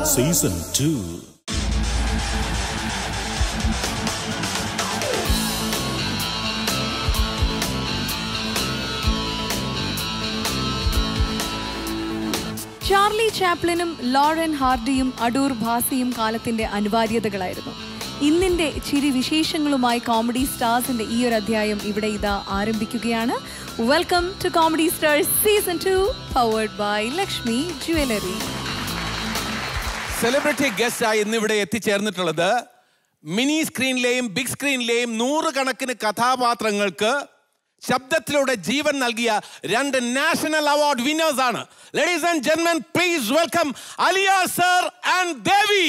Season two Charlie ചാപ്ലിനും Laurel ഹാർഡിയും അടൂർ ഭാസിയും കാലത്തിന്റെ അനിവാര്യതകളായിരുന്നു ഇന്നിന്റെ ചിരി വിശേഷങ്ങളുമായി കോമഡി സ്റ്റാർസിന്റെ ഈ ഒരു അധ്യായം ഇവിടെ ഇതാ ആരംഭിക്കുകയാണ് welcome to comedy stars season two powered by Lakshmi jewellery celebrity guest ആയി ഇന്നിവിടെ എത്തിച്ചേർന്നിട്ടുള്ളത് മിനി സ്ക്രീനിലെയും ബിഗ് സ്ക്രീനിലെയും നൂറുകണക്കിന് കഥാപാത്രങ്ങൾക്ക് ശബ്ദത്തിലൂടെ ജീവൻ നൽകിയ രണ്ട് നാഷണൽ അവാർഡ് വിന്നേഴ്സ് ആണ് ലേഡീസ് ആൻഡ് ജെന്മൻ please welcome Aliya sir and Devi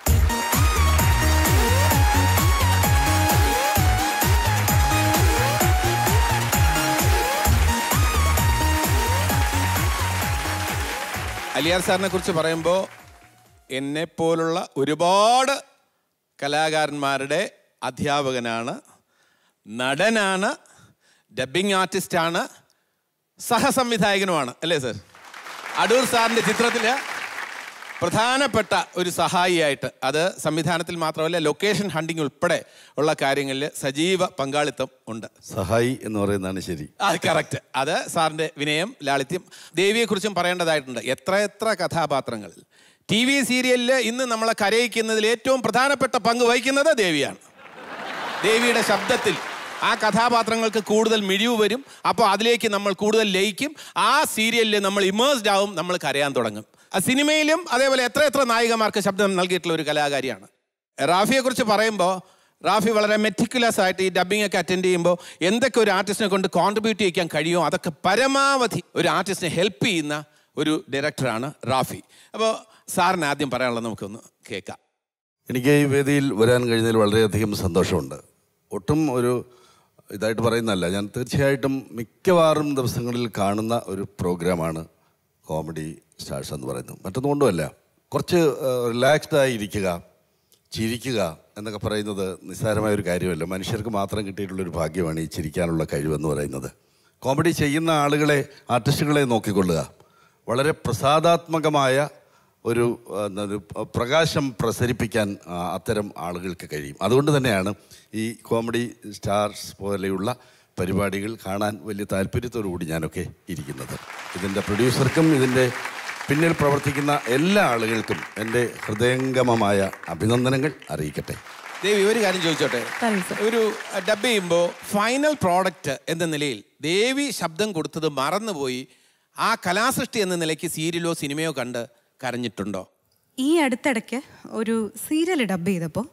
Aliyar സാറിനെ കുറിച്ച് പറയുമ്പോൾ എന്നെ പോലുള്ള ഒരുപാട് കലാകാരന്മാരുടെ അധ്യാപകനാണ് നടനാണ് ഡബിങ് ആർട്ടിസ്റ്റാണ് സഹസംവിധായകനുമാണ് അല്ലേ സർ അടൂർ സാറിൻ്റെ ചിത്രത്തിൽ പ്രധാനപ്പെട്ട ഒരു സഹായിയായിട്ട് അത് സംവിധാനത്തിൽ മാത്രമല്ല ലൊക്കേഷൻ ഹണ്ടിങ് ഉൾപ്പെടെ ഉള്ള കാര്യങ്ങളിൽ സജീവ പങ്കാളിത്തം ഉണ്ട് സഹായി എന്ന് പറയുന്നതാണ് ശരി അത് കറക്റ്റ് അത് സാറിന്റെ വിനയം ലാളിത്യം ദേവിയെക്കുറിച്ചും പറയേണ്ടതായിട്ടുണ്ട് എത്ര എത്ര കഥാപാത്രങ്ങൾ ടി വി സീരിയലിൽ ഇന്ന് നമ്മളെ കരയിക്കുന്നതിൽ ഏറ്റവും പ്രധാനപ്പെട്ട പങ്ക് വഹിക്കുന്നത് ദേവിയാണ് ദേവിയുടെ ശബ്ദത്തിൽ ആ കഥാപാത്രങ്ങൾക്ക് കൂടുതൽ മിഴിവ് വരും അപ്പോൾ അതിലേക്ക് നമ്മൾ കൂടുതൽ ലയിക്കും ആ സീരിയലിൽ നമ്മൾ ഇമേഴ്സ്ഡ് ആവും നമ്മൾ കരയാൻ തുടങ്ങും ആ സിനിമയിലും അതേപോലെ എത്ര എത്ര നായികമാർക്ക് ശബ്ദം നൽകിയിട്ടുള്ള ഒരു കലാകാരിയാണ് റാഫിയെ കുറിച്ച് പറയുമ്പോൾ റാഫി വളരെ മെറ്റിക്കുലസ് ആയിട്ട് ഈ ഡബ്ബിംഗ് ഒക്കെ അറ്റൻഡ് ചെയ്യുമ്പോൾ എന്തൊക്കെ ഒരു ആർട്ടിസ്റ്റിനെ കൊണ്ട് കോൺട്രിബ്യൂട്ട് ചെയ്യിക്കാൻ കഴിയുമോ അതൊക്കെ പരമാവധി ഒരു ആർട്ടിസ്റ്റിനെ ഹെൽപ്പ് ചെയ്യുന്ന ഒരു ഡയറക്ടറാണ് റാഫി അപ്പോൾ സാറിന് ആദ്യം പറയാനുള്ളത് നമുക്കൊന്ന് കേൾക്കാം എനിക്ക് ഈ വേദിയിൽ വരാൻ കഴിഞ്ഞതിൽ വളരെയധികം സന്തോഷമുണ്ട് ഒട്ടും ഒരു ഇതായിട്ട് പറയുന്നതല്ല ഞാൻ തീർച്ചയായിട്ടും മിക്കവാറും ദിവസങ്ങളിൽ കാണുന്ന ഒരു പ്രോഗ്രാമാണ് കോമഡി സ്റ്റാർസ് എന്ന് പറയുന്നത് മറ്റൊന്നുകൊണ്ടുമല്ല കുറച്ച് റിലാക്സ്ഡ് ആയി ഇരിക്കുക ചിരിക്കുക എന്നൊക്കെ പറയുന്നത് നിസ്സാരമായ ഒരു കാര്യമല്ല മനുഷ്യർക്ക് മാത്രം കിട്ടിയിട്ടുള്ള ഒരു ഭാഗ്യമാണ് ഈ ചിരിക്കാനുള്ള കഴിവെന്ന് പറയുന്നത് കോമഡി ചെയ്യുന്ന ആളുകളെ ആർട്ടിസ്റ്റുകളെ നോക്കിക്കൊള്ളുക വളരെ പ്രസാദാത്മകമായ ഒരു ആ, എന്താ ഒരു പ്രകാശം പ്രസരിപ്പിക്കാൻ ആ, അത്തരം ആളുകൾക്ക് കഴിയും അതുകൊണ്ട് തന്നെയാണ് ഈ കോമഡി സ്റ്റാർസ് പോലെയുള്ള പരിപാടികൾ കാണാൻ വലിയ താല്പര്യത്തോടു കൂടി ഞാനൊക്കെ ഇരിക്കുന്നത് ഇതിൻ്റെ പ്രൊഡ്യൂസർക്കും ഇതിൻ്റെ പിന്നിൽ പ്രവർത്തിക്കുന്ന എല്ലാ ആളുകൾക്കും എൻ്റെ ഹൃദയംഗമമായ അഭിനന്ദനങ്ങൾ അറിയിക്കട്ടെ ദേവി ഒരു കാര്യം ചോദിച്ചോട്ടെ പറയൂ സർ. ഒരു ഡബ് ചെയ്യുമ്പോൾ ഫൈനൽ പ്രോഡക്റ്റ് എന്ന നിലയിൽ ദേവി ശബ്ദം കൊടുത്തത് മറന്നുപോയി ആ കലാസൃഷ്ടി എന്ന നിലയ്ക്ക് സീരിയലോ സിനിമയോ കണ്ട് കരഞ്ഞിട്ടുണ്ടോ ഈ അടുത്തിടയ്ക്ക് ഒരു സീരിയൽ ഡബ് ചെയ്തപ്പോൾ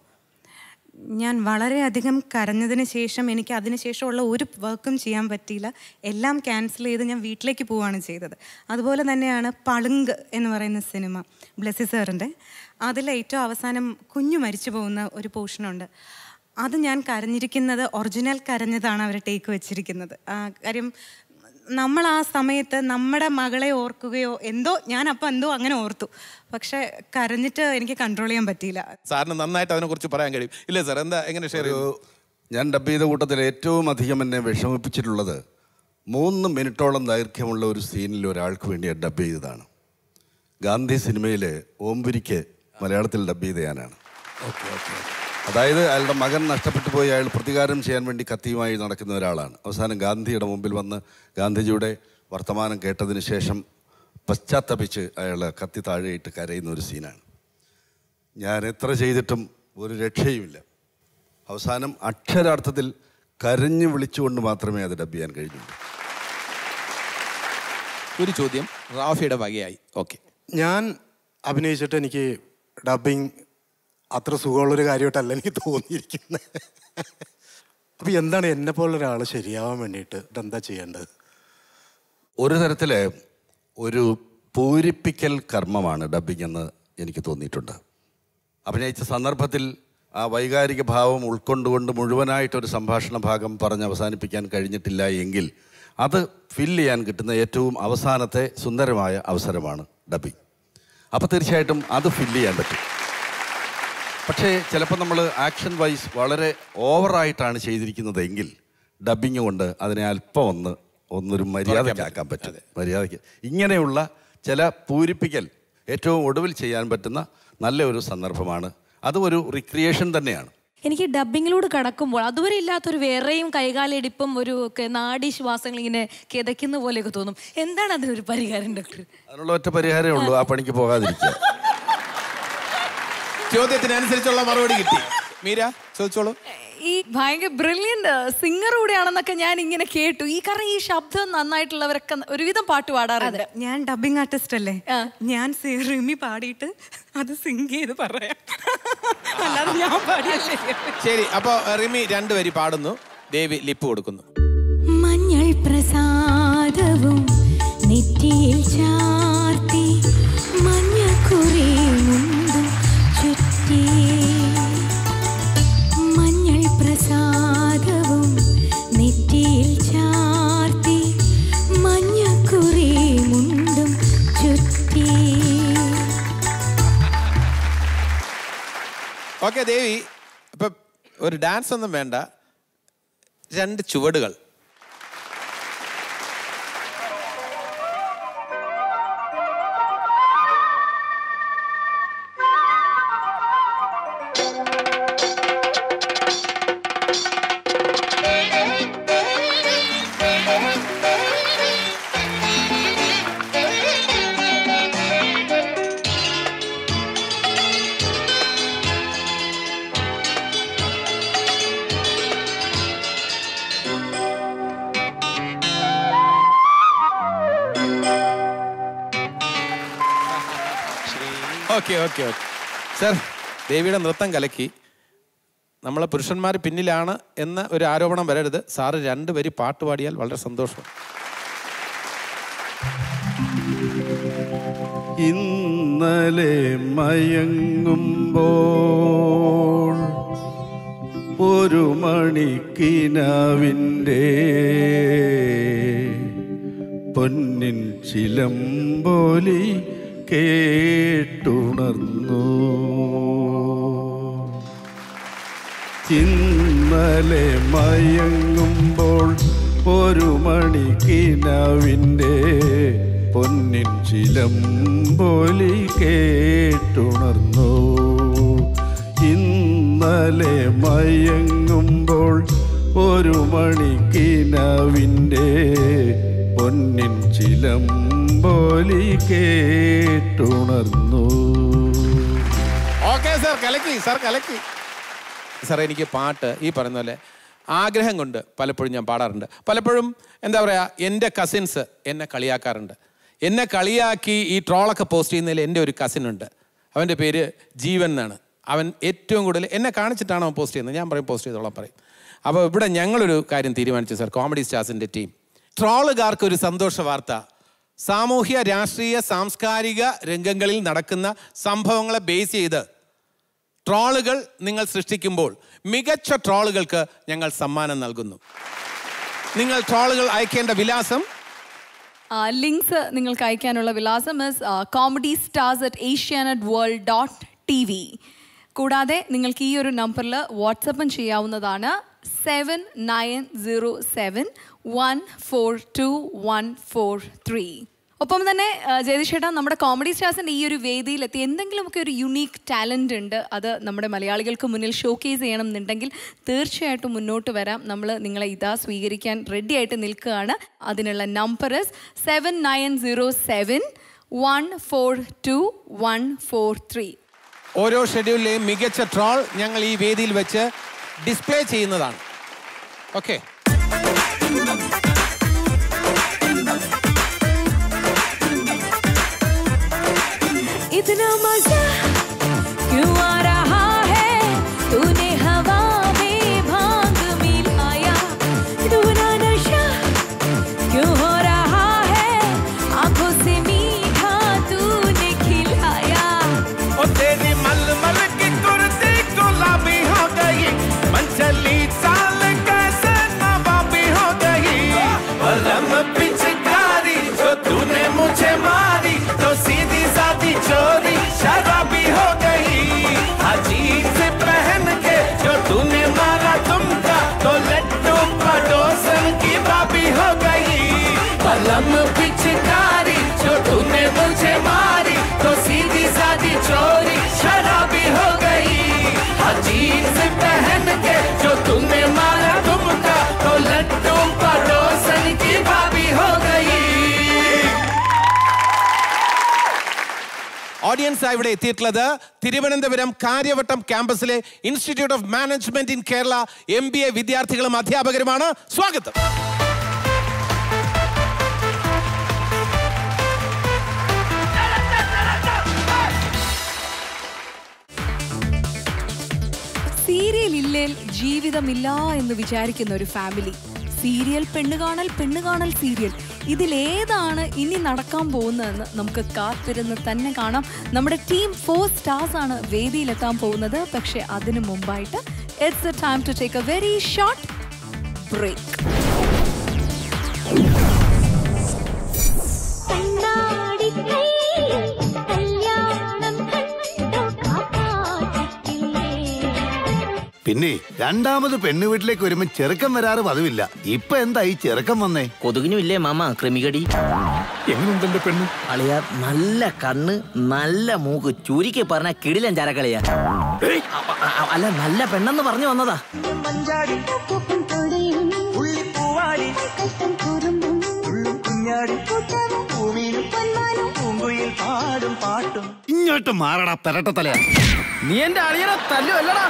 ഞാൻ വളരെയധികം കരഞ്ഞതിന് ശേഷം എനിക്ക് അതിന് ശേഷമുള്ള ഒരു വർക്കും ചെയ്യാൻ പറ്റിയില്ല എല്ലാം ക്യാൻസൽ ചെയ്ത് ഞാൻ വീട്ടിലേക്ക് പോവുകയാണ് ചെയ്തത് അതുപോലെ തന്നെയാണ് പളുങ്ക് എന്ന് പറയുന്ന സിനിമ ബ്ലെസി സാറിൻ്റെ അതിൽ ഏറ്റവും അവസാനം കുഞ്ഞു മരിച്ചു പോകുന്ന ഒരു പോർഷനുണ്ട് അത് ഞാൻ കരഞ്ഞിരിക്കുന്നത് ഒറിജിനൽ കരഞ്ഞതാണ് അവർ ടേക്ക് വെച്ചിരിക്കുന്നത് ആ, കാര്യം നമ്മൾ ആ സമയത്ത് നമ്മുടെ മകളെ ഓർക്കുകയോ എന്തോ ഞാൻ അപ്പം എന്തോ അങ്ങനെ ഓർത്തു പക്ഷെ കരഞ്ഞിട്ട് എനിക്ക് കൺട്രോൾ ചെയ്യാൻ പറ്റിയില്ല സാറിന് നന്നായിട്ട് അതിനെക്കുറിച്ച് പറയാൻ കഴിയും ഇല്ലേ സാർ എന്താ എങ്ങനെ ഷെയർ ചെയ്തു ഞാൻ ഡബ് ചെയ്ത കൂട്ടത്തിൽ ഏറ്റവും അധികം എന്നെ വിഷമിപ്പിച്ചിട്ടുള്ളത് മൂന്ന് മിനിറ്റോളം ദൈർഘ്യമുള്ള ഒരു സീനിൽ ഒരാൾക്ക് വേണ്ടി ഡബ് ചെയ്തതാണ് ഗാന്ധി സിനിമയിലെ ഓംപുരിക്ക് മലയാളത്തിൽ ഡബ് ചെയ്ത ഞാനാണ് അതായത് അയാളുടെ മകൻ നഷ്ടപ്പെട്ടു പോയി അയാൾ പ്രതികാരം ചെയ്യാൻ വേണ്ടി കത്തിയുമായി നടക്കുന്ന ഒരാളാണ് അവസാനം ഗാന്ധിയുടെ മുമ്പിൽ വന്ന് ഗാന്ധിജിയുടെ വർത്തമാനം കേട്ടതിന് ശേഷം പശ്ചാത്തപിച്ച് അയാൾ കത്തി താഴെയിട്ട് കരയുന്ന ഒരു സീനാണ് ഞാൻ എത്ര ചെയ്തിട്ടും ഒരു രക്ഷയുമില്ല അവസാനം അക്ഷരാർത്ഥത്തിൽ കരഞ്ഞു വിളിച്ചുകൊണ്ട് മാത്രമേ അത് ഡബ് ചെയ്യാൻ കഴിഞ്ഞുള്ളൂ ഒരു ചോദ്യം റാഫിയുടെ വകയായി ഓക്കെ ഞാൻ അഭിനയിച്ചിട്ട് എനിക്ക് ഡബിങ് അത്ര സുഖമുള്ളൊരു കാര്യമായിട്ടല്ല എനിക്ക് തോന്നിയിരിക്കുന്നത് അപ്പോൾ എന്താണ് എന്നെ പോലുള്ള ഒരാൾ ശരിയാവാൻ വേണ്ടിയിട്ട് എന്താ ചെയ്യേണ്ടത് ഒരു തരത്തിലെ ഒരു പൂരിപ്പിക്കൽ കർമ്മമാണ് ഡബിങ് എന്ന് എനിക്ക് തോന്നിയിട്ടുണ്ട് അഭിനയിച്ച സന്ദർഭത്തിൽ ആ വൈകാരിക ഭാവം ഉൾക്കൊണ്ടുകൊണ്ട് മുഴുവനായിട്ടൊരു സംഭാഷണ ഭാഗം പറഞ്ഞ് അവസാനിപ്പിക്കാൻ കഴിഞ്ഞിട്ടില്ല എങ്കിൽ അത് ഫില്ല് ചെയ്യാൻ കിട്ടുന്ന ഏറ്റവും അവസാനത്തെ സുന്ദരമായ അവസരമാണ് ഡബിങ് അപ്പോൾ തീർച്ചയായിട്ടും അത് ഫില്ല് ചെയ്യാൻ പറ്റും പക്ഷേ ചിലപ്പോൾ നമ്മൾ ആക്ഷൻ വൈസ് വളരെ ഓവറായിട്ടാണ് ചെയ്തിരിക്കുന്നതെങ്കിൽ ഡബിങ് കൊണ്ട് അതിനെ അല്പം ഒന്ന് ഒന്നൊരു മര്യാദയ്ക്കാക്കാൻ പറ്റും മര്യാദയ്ക്ക് ഇങ്ങനെയുള്ള ചില പൂരിപ്പിക്കൽ ഏറ്റവും ഒടുവിൽ ചെയ്യാൻ പറ്റുന്ന നല്ല ഒരു സന്ദർഭമാണ് അതും ഒരു റിക്രിയേഷൻ തന്നെയാണ് എനിക്ക് ഡബിങ്ങിലൂടെ കടക്കുമ്പോൾ അതുവരെ ഇല്ലാത്തൊരു വേറെയും കൈകാലിടിപ്പും ഒരു ക- നാഡി ശ്വാസങ്ങൾ ഇങ്ങനെ കിതയ്ക്കുന്ന പോലെയൊക്കെ തോന്നും എന്താണ് അതിനൊരു പരിഹാരം ഡോക്ടർ അതിനുള്ള ഒറ്റ പരിഹാരമേ ഉള്ളൂ ആ പണിക്ക് പോകാതിരിക്കുക ചോദ്യത്തിനനുസരിച്ചുള്ള മറുപടി കിട്ടി മീര ചോദിച്ചോളൂ ഈ ഭയങ്കര ബ്രില്യന്റ് സിംഗർ കൂടെയാണെന്നൊക്കെ ഞാൻ ഇങ്ങനെ കേട്ടു ഈ കാരണം ഈ ശബ്ദം നന്നായിട്ടുള്ളവരൊക്കെ ഒരുവിധം പാട്ട് പാടാറുണ്ട് ഞാൻ ഡബിങ് ആർട്ടിസ്റ്റ് അല്ലേ ഞാൻ സി- റിമി പാടിയിട്ട് അത് സിങ് ചെയ്ത് പറയാം അല്ലാതെ ഞാൻ പാടിയാൽ ശരിയാവില്ല. ശരി അപ്പോ റിമി രണ്ടുപേരി പാടുന്നു ദേവി ലിപ്പ് കൊടുക്കുന്നു മഞ്ഞൾ പ്രസാദവും നെറ്റിയിൽ ചാർത്തി മഞ്ഞക്കുറി മുണ്ടും ചുറ്റി മഞ്ഞൾ പ്രസാദവും നെറ്റിയിൽ ചാർത്തി മഞ്ഞക്കുറി മുണ്ടും ചുറ്റി ഓക്കെ ദേവി ഇപ്പൊ ഒരു ഡാൻസ് ഒന്നും വേണ്ട രണ്ട് ചുവടുകൾ ഓക്കെ ഓക്കെ ഓക്കെ സർ ദേവിയുടെ നൃത്തം കലക്കി നമ്മളെ പുരുഷന്മാർ പിന്നിലാണ് എന്ന ഒരു ആരോപണം വരരുത് സാറ് രണ്ട് വരി പാട്ട് പാടിയാൽ വളരെ സന്തോഷം ഇന്നലെ മയങ്ങുമ്പോൾ ഒരു മണിക്കിനാവിൻ്റെ പൊന്നിൻ ചിലമ്പോലി കേട്ടുണർന്നു ഇന്നലെ മയങ്ങുമ്പോൾ ഒരു മണിക്കിനാവിൻ്റെ പൊന്നിൻ ചിലമ്പോലി കേട്ടുണർന്നു ഇന്നലെ മയങ്ങുമ്പോൾ ഒരു മണിക്കിനാവിൻ്റെ പൊന്നിൻ ചിലമ്പോലി കേട്ടുണർന്നു ഓക്കെ സാർ കലക്കി സാർ കലക്കി സാർ എനിക്ക് പാട്ട് ഈ പറയുന്ന പോലെ ആഗ്രഹം കൊണ്ട് പലപ്പോഴും ഞാൻ പാടാറുണ്ട് പലപ്പോഴും എന്താ പറയുക എൻ്റെ കസിൻസ് എന്നെ കളിയാക്കാറുണ്ട് എന്നെ കളിയാക്കി ഈ ട്രോളൊക്കെ പോസ്റ്റ് ചെയ്യുന്നതിൽ എൻ്റെ ഒരു കസിൻ ഉണ്ട് അവൻ്റെ പേര് ജീവൻ എന്നാണ് അവൻ ഏറ്റവും കൂടുതൽ എന്നെ കാണിച്ചിട്ടാണ് അവൻ പോസ്റ്റ് ചെയ്യുന്നത് ഞാൻ പറയും പോസ്റ്റ് ചെയ്തോളാം പറയും അപ്പോൾ ഇവിടെ ഞങ്ങളൊരു കാര്യം തീരുമാനിച്ചു സാർ കോമഡി സ്റ്റാർസിൻ്റെ ടീം ട്രോളുകാർക്ക് ഒരു സന്തോഷ വാർത്ത സാമൂഹ്യ രാഷ്ട്രീയ സാംസ്കാരിക രംഗങ്ങളിൽ നടക്കുന്ന സംഭവങ്ങളെ ബേസ് ചെയ്ത് ട്രോളുകൾ നിങ്ങൾ സൃഷ്ടിക്കുമ്പോൾ മികച്ച ട്രോളുകൾക്ക് ഞങ്ങൾ സമ്മാനം നൽകുന്നു നിങ്ങൾ ട്രോളുകൾ അയക്കേണ്ട വിലാസം ലിങ്ക്സ് നിങ്ങൾക്ക് അയക്കാനുള്ള വിലാസം is comedy stars at Asianet world dot T V കൂടാതെ നിങ്ങൾക്ക് ഈ ഒരു നമ്പറിൽ വാട്സപ്പും ചെയ്യാവുന്നതാണ് seven nine zero seven one four two one four three ഒപ്പം തന്നെ ജയതിഷേട്ടാ നമ്മുടെ കോമഡി സ്റ്റാർസിൻ്റെ ഈ ഒരു വേദിയിലെത്തി എന്തെങ്കിലുമൊക്കെ ഒരു യുണീക്ക് ടാലൻ്റ് ഉണ്ട് അത് നമ്മുടെ മലയാളികൾക്ക് മുന്നിൽ ഷോക്കേസ് ചെയ്യണം എന്നുണ്ടെങ്കിൽ തീർച്ചയായിട്ടും മുന്നോട്ട് വരാം നമ്മൾ നിങ്ങളെ ഇതാ സ്വീകരിക്കാൻ റെഡി ആയിട്ട് നിൽക്കുകയാണ് അതിനുള്ള number seven nine zero seven one four two one four three ഓരോ ഷെഡ്യൂളിലെയും മികച്ച ട്രോൾ ഞങ്ങൾ ഈ വേദിയിൽ വെച്ച് ഡിസ്പ്ലേ ചെയ്യുന്നതാണ് ഓക്കെ इतना मजा क्यों आ रहा है तूने हवा में भांग मिलाया दूना नशा क्यों हो रहा है आंखों से मीठा तूने खिलाया ओ तेरी मलमल की कुर्ती गुलाबी हो गई मंचली चाल कैसे नवाबी हो गई बलम पिचकारी जो तूने मुझे मारी तो सीधी सादी चोरी शराबी ഓഡിയൻസ് ഇവിടെ എത്തിയിട്ടുള്ളത് തിരുവനന്തപുരം കാര്യവട്ടം ക്യാമ്പസിലെ institute of management in Kerala M B A വിദ്യാർത്ഥികളും അധ്യാപകരുമാണ് സ്വാഗതം സീരിയൽ ഇല്ലേൽ ജീവിതമില്ല എന്ന് വിചാരിക്കുന്ന ഒരു ഫാമിലി സീരിയൽ പെണ്ണ് കാണൽ പെണ്ണ് കാണൽ സീരിയൽ ഇതിലേതാണ് ഇനി നടക്കാൻ പോകുന്നതെന്ന് നമുക്ക് കാത്തിരുന്ന് തന്നെ കാണാം നമ്മുടെ ടീം ഫോർ സ്റ്റാർസ് ആണ് വേദിയിലെത്താൻ പോകുന്നത് പക്ഷെ അതിനു മുമ്പായിട്ട് it's a time to take a very short break പിന്നെ രണ്ടാമത് പെണ്ണു വീട്ടിലേക്ക് വരുമ്പോ ചെറുക്കം വരാറ് പതിവില്ല ഇപ്പൊ എന്താ ഈ ചെറുക്കം വന്നേ കൊതുകിനും ഇല്ലേ മാമ ക്രിമികടി എങ്ങനെയുണ്ട് എന്റെ പെണ്ണ് അളിയ നല്ല കണ്ണ് നല്ല മൂക്ക് ചുരുക്കി പറഞ്ഞ കിടിലൻ ചരക്കളിയാ അ- അ- അല്ല നല്ല പെണ്ണെന്ന് പറഞ്ഞു വന്നതാ ഇങ്ങോട്ട് മാറടാ പെരട്ട തലയാ നീ എന്റെ അളിയനെ തല്ലു അല്ലടാ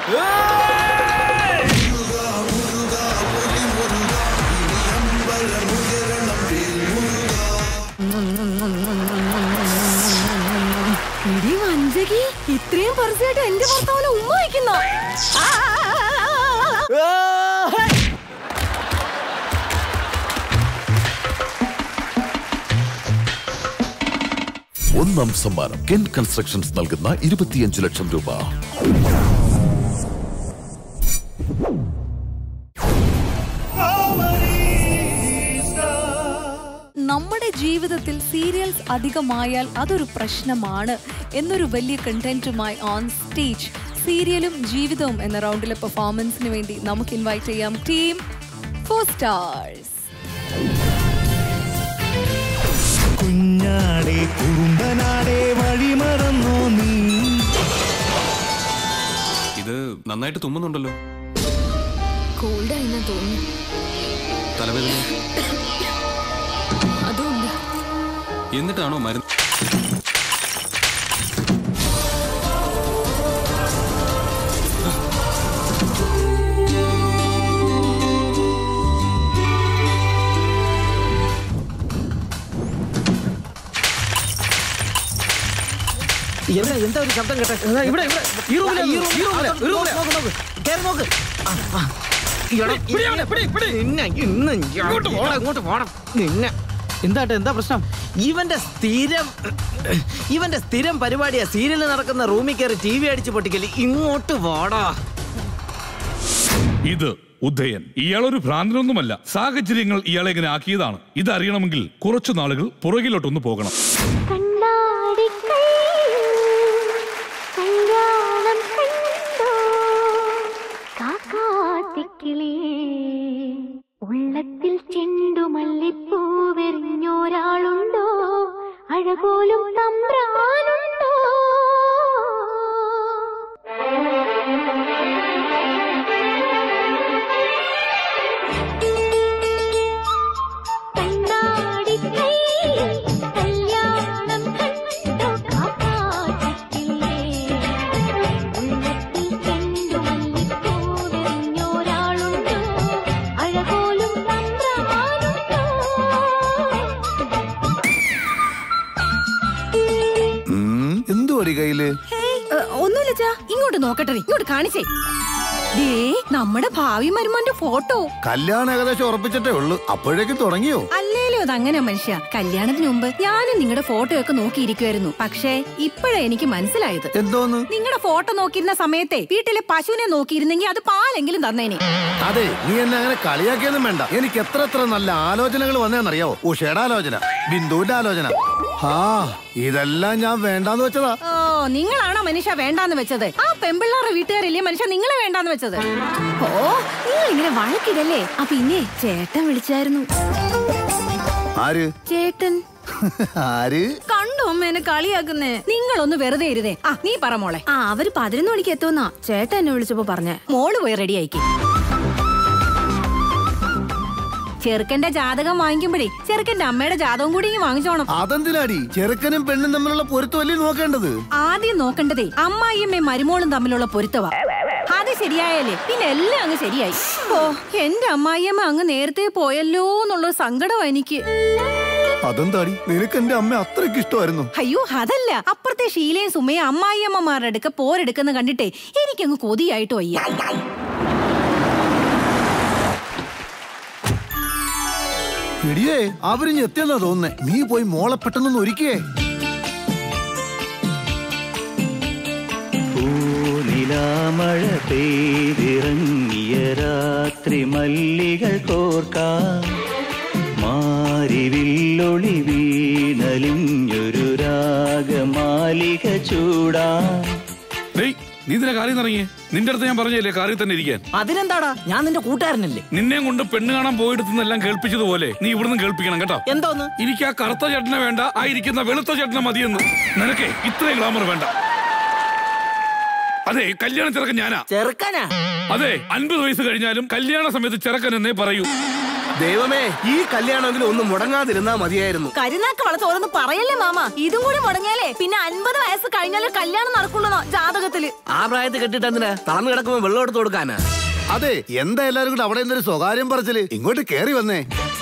ഇടി വഞ്ചകി ഇത്രയും പരസ്യമായിട്ട് എന്റെ ഭർത്താവിനെ ഉമ്മ വയ്ക്കുന്ന ഒന്നാം സമ്മാനം കെൻ കൺസ്ട്രക്ഷൻസ് നൽകുന്ന ഇരുപത്തിയഞ്ച് ലക്ഷം രൂപ നമ്മുടെ ജീവിതത്തിൽ സീരിയൽസ് അധികമായാൽ അതൊരു പ്രശ്നമാണ് എന്നൊരു വലിയ കണ്ടന്റുമായി ഓൺ സ്റ്റേജ് സീരിയലും ജീവിതവും എന്ന റൗണ്ടിലെ പെർഫോമൻസിന് വേണ്ടി നമുക്ക് ഇൻവൈറ്റ് ചെയ്യാം ടീം ഫോർ സ്റ്റാർസ് കുഞ്ഞാടെ കുറുമ്പനാടെ വഴിമറന്നു നീ ഇത് നന്നായിട്ട് തുമ്മുന്നുണ്ടല്ലോ കോൾഡ് ആയിന്നാ തോന്നുന്നു തലവേദന അതുകൊണ്ട് എന്നിട്ടാണോ മരുന്ന് എവിടെ എന്താ ഒരു ശബ്ദം കേട്ടെ ഇവിടെ ഇവിടെ ഈ റൂമിലെ ഈ റൂമിലെ ഈ റൂമിലെ നോക്ക് നോക്ക് കേറി നോക്ക് ആ, ആ. എടാ, നിന്നെ ഇന്ന് ഞാൻ- എടാ, ഇങ്ങോട്ട് പോണം നിന്നെ എന്താട്ടെ എന്താ പ്രശ്നം ഇവന്റെ സ്ഥിരം ഇവന്റെ സ്ഥിരം പരിപാടിയാ സീരിയൽ നടക്കുന്ന റൂമിൽ കയറി ടി വി അടിച്ച് പൊട്ടിക്കല് ഇങ്ങോട്ട് വാടാ ഇത് ഉദയൻ ഇയാളൊരു ഭ്രാന്തനൊന്നുമല്ല സാഹചര്യങ്ങൾ ഇയാളെ ഇങ്ങനെ ആക്കിയതാണ് ഇതറിയണമെങ്കിൽ കുറച്ചു നാളുകൾ പുറകിലോട്ടൊന്ന് പോകണം ഉള്ളത്തിൽ ചെണ്ടുമല്ലിപ്പൂവെറിഞ്ഞൊരാളുണ്ടോ അഴകോലും തമ്പ്രാനുണ്ടോ കണ്ണാടിക്കൈയിൽ കല്യാണം കണ്ടോ കാപ്പാട്ടിക്കില്ലേ ഉള്ളത്തിൽ ചെണ്ടുമല്ലിപ്പൂവെറിഞ്ഞൊരാളുണ്ടോ അഴകോലും തമ്പ്രാനുണ്ടോ എന്തുവാടി കയ്യില് ഒന്നുമില്ല ചാ ഇങ്ങോട്ട് നോക്കട്ടെ ഇങ്ങോട്ട് കാണിച്ചേ ദേ നമ്മുടെ ഭാവി മരുമോന്റെ ഫോട്ടോ കല്യാണം ഏകദേശം ഉറപ്പിച്ചിട്ടേ ഉള്ളൂ അപ്പോഴേക്കും തുടങ്ങിയോ അല്ലേലും അതങ്ങനെ മനുഷ്യ കല്യാണത്തിന് മുമ്പ് ഞാനും നിങ്ങളുടെ ഫോട്ടോ ഒക്കെ നോക്കിയിരിക്കുമായിരുന്നു പക്ഷേ ഇപ്പോഴാ എനിക്ക് മനസ്സിലായത് എന്തോന്ന് നിങ്ങളുടെ ഫോട്ടോ നോക്കിയിരുന്ന സമയത്തെ വീട്ടിലെ പശുവിനെ നോക്കിയിരുന്നെങ്കിൽ അത് പാലെങ്കിലും തന്നേനെ അതെ നീ എന്നെ അങ്ങനെ കളിയാക്കിയൊന്നും വേണ്ട എനിക്ക് എത്ര എത്ര നല്ല ആലോചനകൾ വന്നതെന്നറിയാവോ ഉഷയുടെ ആലോചന ബിന്ദുവിന്റെ ആലോചന ആ ഇതെല്ലാം ഞാൻ വേണ്ടാന്ന് വെച്ചതാ ഓ നിങ്ങളാണോ മനുഷ്യ വേണ്ടാന്ന് വെച്ചത് ആ പെമ്പിള്ളാരുടെ വീട്ടുകാരില്ലേ മനുഷ്യ നിങ്ങളെ വേണ്ടാന്ന് വെച്ചത് ഓ നിങ്ങൾ ഇങ്ങനെ വഴക്കിടല്ലേ ആ പിന്നെ ചേട്ടൻ വിളിച്ചായിരുന്നു ആര് ചേട്ടൻ ആര് കണ്ടോ അമ്മ എന്നെ കളിയാക്കുന്നേ നിങ്ങളൊന്ന് വെറുതെ ഇരുതേ ആ നീ പറ മോളെ ആ അവര് പതിനൊന്ന് മണിക്ക് എത്തുമെന്നാ ചേട്ടൻ എന്നെ വിളിച്ചപ്പോ പറഞ്ഞ മോള് പോയി റെഡി ആയിക്കി ചെറുക്കന്റെ ജാതകം വാങ്ങിക്കുമ്പോഴേ ചെറുക്കന്റെ അമ്മയുടെ ജാതകം കൂടി ഇങ്ങ് വാങ്ങിച്ചോണം അതെന്തിനാടി ചെറുക്കനും പെണ്ണും തമ്മിലുള്ള പൊരുത്തമല്ലേ നോക്കേണ്ടത് ആദ്യം നോക്കേണ്ടതേ അമ്മായിയമ്മയും മരുമോളും തമ്മിലുള്ള പൊരുത്തവാ അത് ശരിയായാലേ പിന്നെ എല്ലാം അങ്ങ് ശരിയായി ഓ എന്റെ അമ്മായിയമ്മ അങ്ങ് നേരത്തെ പോയല്ലോ എന്നുള്ള സങ്കടം എനിക്ക് അതെന്താടി നിനക്ക് എന്റെ അമ്മ അത്രയ്ക്ക് ഇഷ്ടമായിരുന്നു അയ്യോ അതല്ല അപ്പുറത്തെ ഷീലയും സുമയും അമ്മായിയമ്മമാരുടെ അടുക്ക പോരെടുക്കുന്ന കണ്ടിട്ടേ എനിക്കങ്ങ് കൊതിയായിട്ട് വയ്യ എടിയേ അവരിഞ്ഞ് എത്തിയെന്നാ തോന്നുന്നേ നീ പോയി മോളെ പെട്ടെന്നൊന്ന് ഒരുക്കിയേ നിലാമഴ പെയ്തിറങ്ങിയ രാത്രി മല്ലികൾ കോർക്കാം മാരിവില്ലൊളി വീണലിഞ്ഞൊരു രാഗമാലിക ചൂടാം ഡേയ് നീ ഇതിനെ കാറിൽ ഇറങ്ങിയേ നിന്റെ അടുത്ത് ഞാൻ പറഞ്ഞില്ലേ കാറിൽ തന്നെ ഇരിക്കാൻ അതിനെന്താടാ ഞാൻ നിന്റെ കൂട്ടുകാരനല്ലേ നിന്നെ കൊണ്ട് പെണ്ണ് കാണാൻ പോയിടത്തുനിന്നെല്ലാം കേൾപ്പിച്ചതുപോലെ നീ ഇവിടുന്ന് കേൾപ്പിക്കണം കേട്ടോ എന്തോന്ന് എനിക്ക് ആ കറുത്ത ചേട്ടനെ വേണ്ട ആ ഇരിക്കുന്ന വെളുത്ത ചേട്ടനെ മതിയെന്ന് നിനക്ക് ഇത്രയും ഗ്ലാമർ വേണ്ട അതെ കല്യാണ ചെറുക്കൻ ഞാനാ ചെറുക്കനാ അതെ അൻപത് വയസ്സ് കഴിഞ്ഞാലും കല്യാണ സമയത്ത് ചെറുക്കൻ എന്നേ പറയൂ ദൈവമേ ഈ കല്യാണമെങ്കിലും ഒന്ന് മുടങ്ങാതിരുന്നാ മതിയായിരുന്നു കരുനാക്ക് വളച്ച് ഓരോന്ന് പറയല്ലേ മാമ ഇതും കൂടി മുടങ്ങിയാലേ പിന്നെ അൻപത് വയസ്സ് കഴിഞ്ഞാലേ കല്യാണം നടക്കുള്ളൂ ജാതകത്തില് ആ പ്രായത്തിൽ കെട്ടിട്ട് എന്തിനാ തളർന്നു കിടക്കുമ്പോ വെള്ളം എടുത്ത് കൊടുക്കാനാ അതെ എന്താ എല്ലാരും കൂടെ അവിടെ എന്തൊരു സ്വകാര്യം പറച്ചില് ഇങ്ങോട്ട് കേറി വന്നേ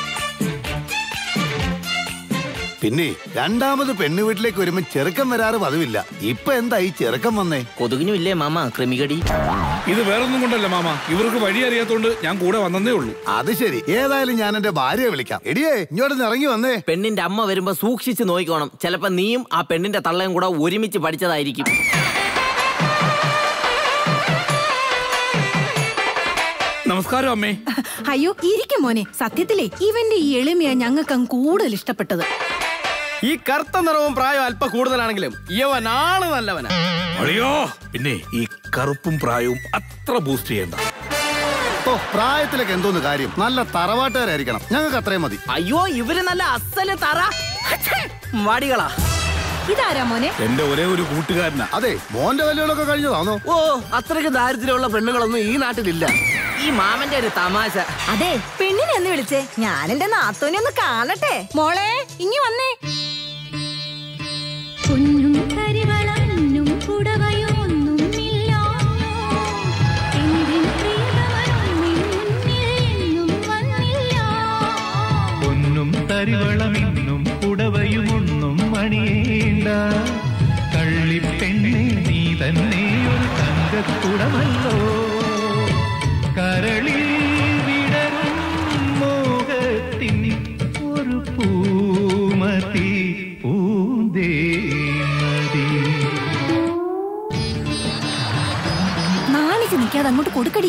പിന്നെ രണ്ടാമത് പെണ്ണു വീട്ടിലേക്ക് വരുമ്പോ ചെറുക്കം വരാറ് പതിവില്ല ഇപ്പൊ എന്താ ഈ ചെറുക്കം വന്നേ കൊതുകിനും ഇല്ലേ മാമ ക്രിമികടി ഇത് വേറൊന്നും കൊണ്ടല്ല മാമ ഇവർക്ക് വഴി അറിയാത്തോണ്ട് ഞാൻ കൂടെ വന്നതേ ഉള്ളൂ അത് ശരി ഏതായാലും ഞാൻ എന്റെ ഭാര്യയെ വിളിക്കാം എടിയേ ഇങ്ങോട്ട് ഇറങ്ങി വന്നേ പെണ്ണിന്റെ അമ്മ വരുമ്പോ സൂക്ഷിച്ച് നോക്കിക്കോണം ചിലപ്പോ നീയും ആ പെണ്ണിന്റെ തള്ളയും കൂടെ ഒരുമിച്ച് പഠിച്ചതായിരിക്കും നമസ്കാരം അമ്മേ അയ്യോ ഇരിക്കും മോനെ സത്യത്തിലേ ഇവന്റെ ഈ എളിമയാ ഞങ്ങൾക്ക് അങ്ങ് കൂടുതൽ ഇഷ്ടപ്പെട്ടത് ഈ കറുത്ത നിറവും പ്രായം അല്പ കൂടുതലാണെങ്കിലും യവനാണ് നല്ലവനാ അയ്യോ പിന്നെ ഈ കറുപ്പും പ്രായവും അത്ര ബൂസ്റ്റ് ചെയ്യണ്ട ഓ പ്രായത്തിലൊക്കെ എന്തോന്ന് കാര്യം നല്ല തറവാട്ടുകാരായിരിക്കണം ഞങ്ങൾക്ക് അത്രയും മതി അയ്യോ ഇവര് നല്ല അസല് തറ ഹച്ചേ, മടികളാ ഇതാരാ മോനെ എന്റെ ഒരേ ഒരു കൂട്ടുകാരനാ അതെ മോന്റെ കല്യാണമൊക്കെ കഴിഞ്ഞതാണോ ഓ അത്രയ്ക്ക് ദാരിദ്ര്യമുള്ള പെണ്ണുങ്ങളൊന്നും ഈ നാട്ടിലില്ല ഈ മാമന്റെ ഒരു തമാശ അതെ പെണ്ണിനെ ഒന്ന് വിളിച്ചേ ഞാൻ എന്റെ നാത്തോനെ ഒന്ന് കാണട്ടെ മോളെ ഇങ്ങി വന്നേ പൊന്നും കരിവളന്നും പുടവയൊന്നുമില്ല എന്തിൻ പ്രിയതമനൊന്നിൻ മുന്നിൽ എന്നും വന്നില്ല പൊന്നും തരിവളമിന്നും പുടവയുമൊന്നും മണിയേണ്ട കള്ളിപ്പെണ്ണെ നീ തന്നെ ഒരു തങ്കക്കുടമല്ലോ കരളിൽ വിടരും മോഹത്തിൻ ഒരു പൂമതി പൂന്തേമതി നാണിച്ച് നിൽക്കാതെ അങ്ങോട്ട് കൊടുക്കടി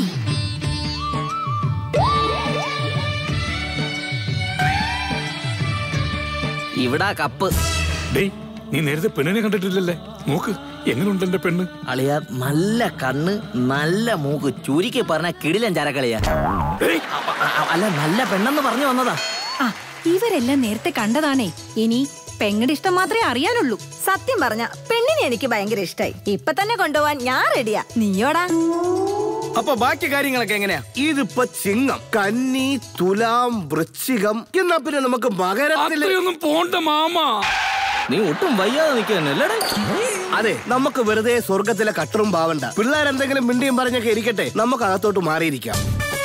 ഇവിടാ കപ്പ് ഡേയ് നീ നേരത്തെ പെണ്ണിനെ കണ്ടിട്ടില്ലല്ലേ നോക്ക് എങ്ങനെയുണ്ട് എന്റെ പെണ്ണ് അളിയ നല്ല കണ്ണ് നല്ല മൂക്ക് ചുരുക്കി പറഞ്ഞ കിടിലൻ ചരക്കളിയാ അ- അ- അല്ല നല്ല പെണ്ണെന്ന് പറഞ്ഞു വന്നതാ ആ ഇവരെല്ലാം നേരത്തെ കണ്ടതാണേ ഇനി പെങ്ങളുടെ ഇഷ്ടം മാത്രമേ അറിയാനുള്ളൂ സത്യം പറഞ്ഞ പെണ്ണിനെ എനിക്ക് ഭയങ്കര ഇഷ്ടായി ഇപ്പൊ തന്നെ കൊണ്ടുപോവാൻ ഞാൻ റെഡിയാ നീയോടാ അപ്പൊ ബാക്കി കാര്യങ്ങളൊക്കെ എങ്ങനെയാ ഇതിപ്പോ ചിങ്ങം കന്നി തുലാം വൃശ്ചികം എന്നാ പിന്നെ നമുക്ക് മകരത്തില് അത്രയൊന്നും പോണ്ട മാമ നീ ഒട്ടും വയ്യാതെ നിൽക്കുന്നല്ലേ അതെ നമുക്ക് വെറുതെ സ്വർഗത്തിലെ കട്ടറും പാവണ്ട പിള്ളേരെന്തെങ്കിലും മിണ്ടിയും പറഞ്ഞൊക്കെ ഇരിക്കട്ടെ നമുക്ക് അകത്തോട്ട് മാറിയിരിക്കാം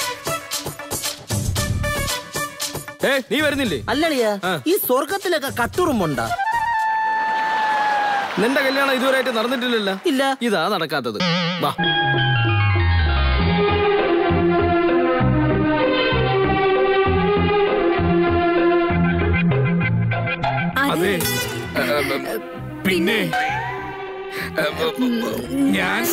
ഏ നീ വരുന്നില്ലേ അല്ലളിയ ഈ സ്വർഗത്തിലൊക്കെ കട്ടുറുമുണ്ടാ നിന്റെ കല്യാണം ഇതുവരെയായിട്ട് നടന്നിട്ടില്ലല്ലോ ഇല്ല ഇതാ നടക്കാത്തത് വാ അതെ ഏ, ഏ, പിന്നെ ഏ, ഞാൻ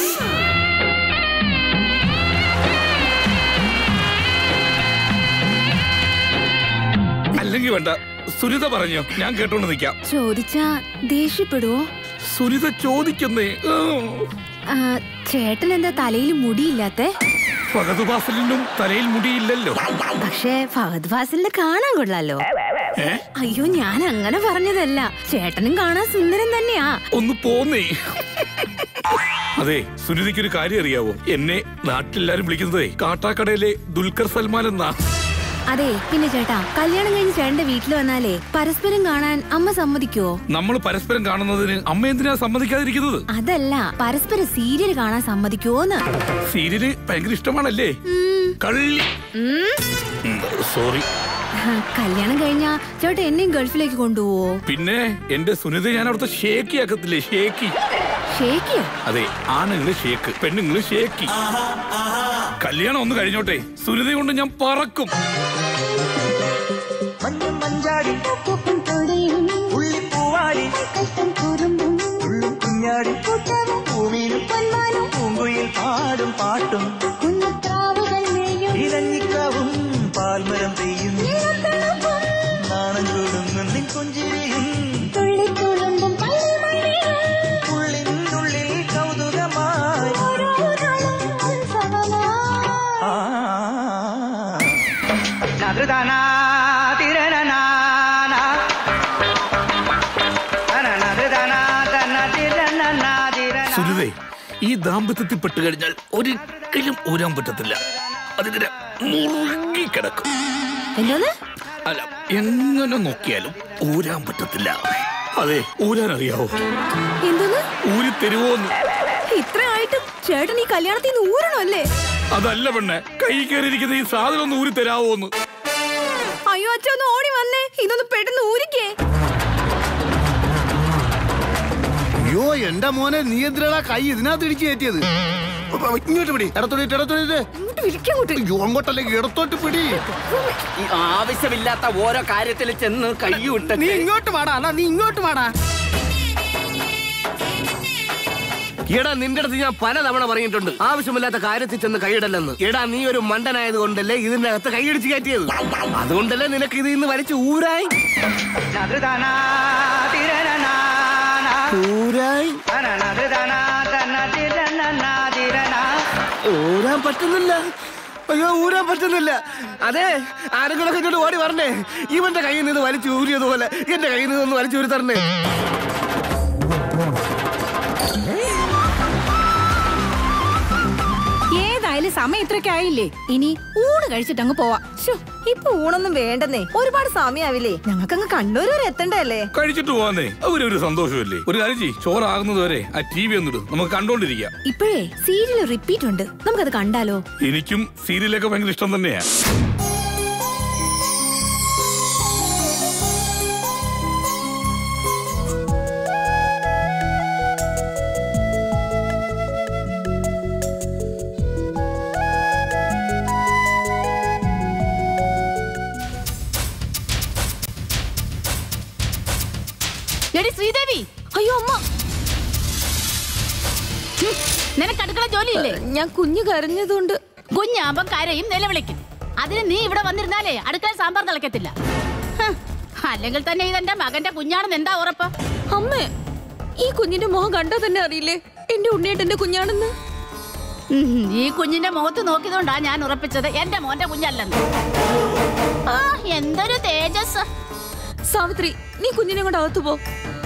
അല്ലെങ്കിൽ വേണ്ട സുനിത പറഞ്ഞോ ഞാൻ കേട്ടോണ്ട് നിൽക്കാം ചോദിച്ചാ ദേഷ്യപ്പെടുവോ സുനിത ചോദിക്കുന്നേ ആ, ചേട്ടൻ എന്താ തലയിൽ മുടിയില്ലാത്തെ ഫഹദ് ഫാസലിനും തലയിൽ മുടിയില്ലല്ലോ പക്ഷേ ഫഹദ് ഫാസിലിനെ കാണാൻ കൊള്ളാലോ ഏ? അയ്യോ ഞാൻ അങ്ങനെ പറഞ്ഞതല്ല ചേട്ടനും കാണാൻ സുന്ദരൻ തന്നെയാ ഒന്ന് പോന്നേ അതെ സുനിതയ്ക്ക് ഒരു കാര്യം അറിയാവോ എന്നെ നാട്ടിലെല്ലാരും വിളിക്കുന്നതേ കാട്ടാക്കടയിലെ ദുൽഖർ സൽമാൻ എന്നാ അതെ പിന്നെ ചേട്ടാ കല്യാണം കഴിഞ്ഞ് ചേട്ടന്റെ വീട്ടിൽ വന്നാലേ പരസ്പരം കാണാൻ അമ്മ സമ്മതിക്കുവോ നമ്മൾ പരസ്പരം കാണുന്നതിന് അമ്മ എന്തിനാ സമ്മതിക്കാതിരിക്കുന്നത് അതല്ല പരസ്പരം സീരിയൽ കാണാൻ സമ്മതിക്കുവോന്ന് സീരിയല് ഭയങ്കര ഇഷ്ടമാണല്ലേ കള്ളി ഉം. സോറി കല്യാണം കഴിഞ്ഞാ ചേട്ടാ എന്നെയും ഗൾഫിലേക്ക് കൊണ്ടുപോവോ പിന്നെ എന്റെ സുനിത ഞാൻ അവിടുത്തെ ഷേക്കി ആക്കത്തില്ലേ ഷേക്കി ഷേക്കിയോ അതെ ആണുങ്ങള് ഷേക്ക് പെണ്ണുങ്ങള് ഷേക്കി കല്യാണം ഒന്ന് കഴിഞ്ഞോട്ടെ സുനിത കൊണ്ട് ഞാൻ പറക്കും മഞ്ചാടി ഉള്ളിപ്പൂവാടി ഉള്ളും കുഞ്ഞാടി പൂമീനും പൂങ്കുയിൽ പാടും പാട്ടും ഇരഞ്ഞിക്കാവും പാൽമരം പെയ്യും നാണം ചൂടുങ്ങും നിൻ പുഞ്ചിരിയും ഉള്ളിനുള്ളിൽ കൗതുകമായി ആ നദൃദാനാ തിരനനാനാ തനനദൃദാനാ തനതിരനനാ തിരനാ സുനിതേ ഈ ദാമ്പത്യത്തിൽ പെട്ട് കഴിഞ്ഞാൽ ഒരിക്കലും ഊരാൻ പറ്റത്തില്ല അതിങ്ങനെ മുറുകി കിടക്കും എന്തോന്ന് അല്ല എങ്ങനെ നോക്കിയാലും ഊരാൻ പറ്റത്തില്ല അതെ ഊരാൻ അറിയാവോ എന്തോന്ന് ഊരി തരുവോന്ന് ഇത്ര ആയിട്ടും ചേട്ടൻ ഈ കല്യാണത്തിൽ നിന്ന് ഊരണോ അല്ലേ അതല്ല പെണ്ണെ കൈ കയറിയിരിക്കുന്ന ഈ സാധനം ഒന്ന് ഊരി തരാവോന്ന് അയ്യോ അച്ഛൻ ഒന്ന് ഓടി വന്നേ ഇതൊന്ന് പെട്ടെന്ന് ഊരിക്കേ അയ്യോ എന്റെ മോനെ നീ എന്തിനാ കൈ ഇതിനകത്ത് ഇടിച്ചു കയറ്റിയത് ഇങ്ങോട്ട് പിടി ഇടത്തോട്ട് ഇടത്തോട്ട് അയ്യോ അങ്ങോട്ടല്ലേ ഇടത്തോട്ട് പിടി ഈ ആവശ്യമില്ലാത്ത ഓരോ കാര്യത്തിൽ ചെന്ന് കൈവിട്ട് നീ ഇങ്ങോട്ട് വാടാ എന്നാ നീ ഇങ്ങോട്ട് വാടാ എടാ നിന്റെ അടുത്ത് ഞാൻ പലതവണ പറഞ്ഞിട്ടുണ്ട് ആവശ്യമില്ലാത്ത കാര്യത്തിൽ ചെന്ന് കൈയിടല്ലെന്ന് എടാ നീ ഒരു മണ്ടനായത് കൊണ്ടല്ലേ ഇതിന്റെ അകത്ത് കൈയടിച്ച് കയറ്റിയത് അതുകൊണ്ടല്ലേ നിനക്ക് ഇത് ഇന്ന് വലിച്ച് ഊരായി നദൃദാനാ തിരനനാനാ ഊരായി തനനദൃദാനാ തനതിരനനാ തിരനാ ഊരാൻ പറ്റുന്നില്ല അയ്യോ ഊരാൻ പറ്റുന്നില്ല അതെ ആരെങ്കിലും ഇങ്ങോട്ട് ഓടി പറഞ്ഞേ ഇവന്റെ കയ്യിൽ നിന്ന് വലിച്ചു ഊരിയതുപോലെ എന്റെ കയ്യിൽ നിന്ന് ഒന്ന് വലിച്ചു ഊരി തരണേ ഏതായാലും സമയം ഇത്രയൊക്കെ ആയില്ലേ ഇനി ഊണ് കഴിച്ചിട്ട് അങ്ങ് പോവാം ശ്ശോ, ഇപ്പൊ ഊണൊന്നും വേണ്ടെന്നേ ഒരുപാട് സമയാവില്ലേ ഞങ്ങൾക്കങ്ങ് കണ്ണൂർ വരെ എത്തണ്ടല്ലേ കഴിച്ചിട്ട് പോവാന്നേ അവരൊരു സന്തോഷമല്ലേ ഒരു കാര്യം ചെയ്യ് ചോറാകുന്നത് വരെ ആ ടി വി ഒന്നിടും നമുക്ക് കണ്ടോണ്ടിരിക്കാം ഇപ്പോഴേ സീരിയൽ റിപ്പീറ്റ് ഉണ്ട് നമുക്കത് കണ്ടാലോ എനിക്കും സീരിയലൊക്കെ ഭയങ്കര ഇഷ്ടം തന്നെയാ എടി ശ്രീദേവി അയ്യോ അമ്മ ഹും, നിനക്ക് അടുക്കള ജോലിയില്ലേ ഞാൻ കുഞ്ഞു കരഞ്ഞതുകൊണ്ട് കുഞ്ഞാകുമ്പം കരയും നിലവിളിക്കും അതിന് നീ ഇവിടെ വന്നിരുന്നാലേ അടുക്കള സാമ്പാർ തിളക്കത്തില്ല ഹ്, അല്ലെങ്കിൽ തന്നെ ഇതെന്റെ മകന്റെ കുഞ്ഞാണെന്ന് എന്താ ഉറപ്പ് അമ്മേ ഈ കുഞ്ഞിന്റെ മുഖം കണ്ടാ തന്നെ അറിയില്ലേ എന്റെ ഉണ്ണിയേട്ടന്റെ കുഞ്ഞാണെന്ന് ഉം, ഈ കുഞ്ഞിന്റെ മുഖത്ത് നോക്കിയതുകൊണ്ടാ ഞാൻ ഉറപ്പിച്ചത് എന്റെ മോന്റെ കുഞ്ഞല്ലെന്ന് ആ എന്തൊരു തേജസ് സാവിത്രി നീ കുഞ്ഞിനെ കൊണ്ട് അകത്തു പോ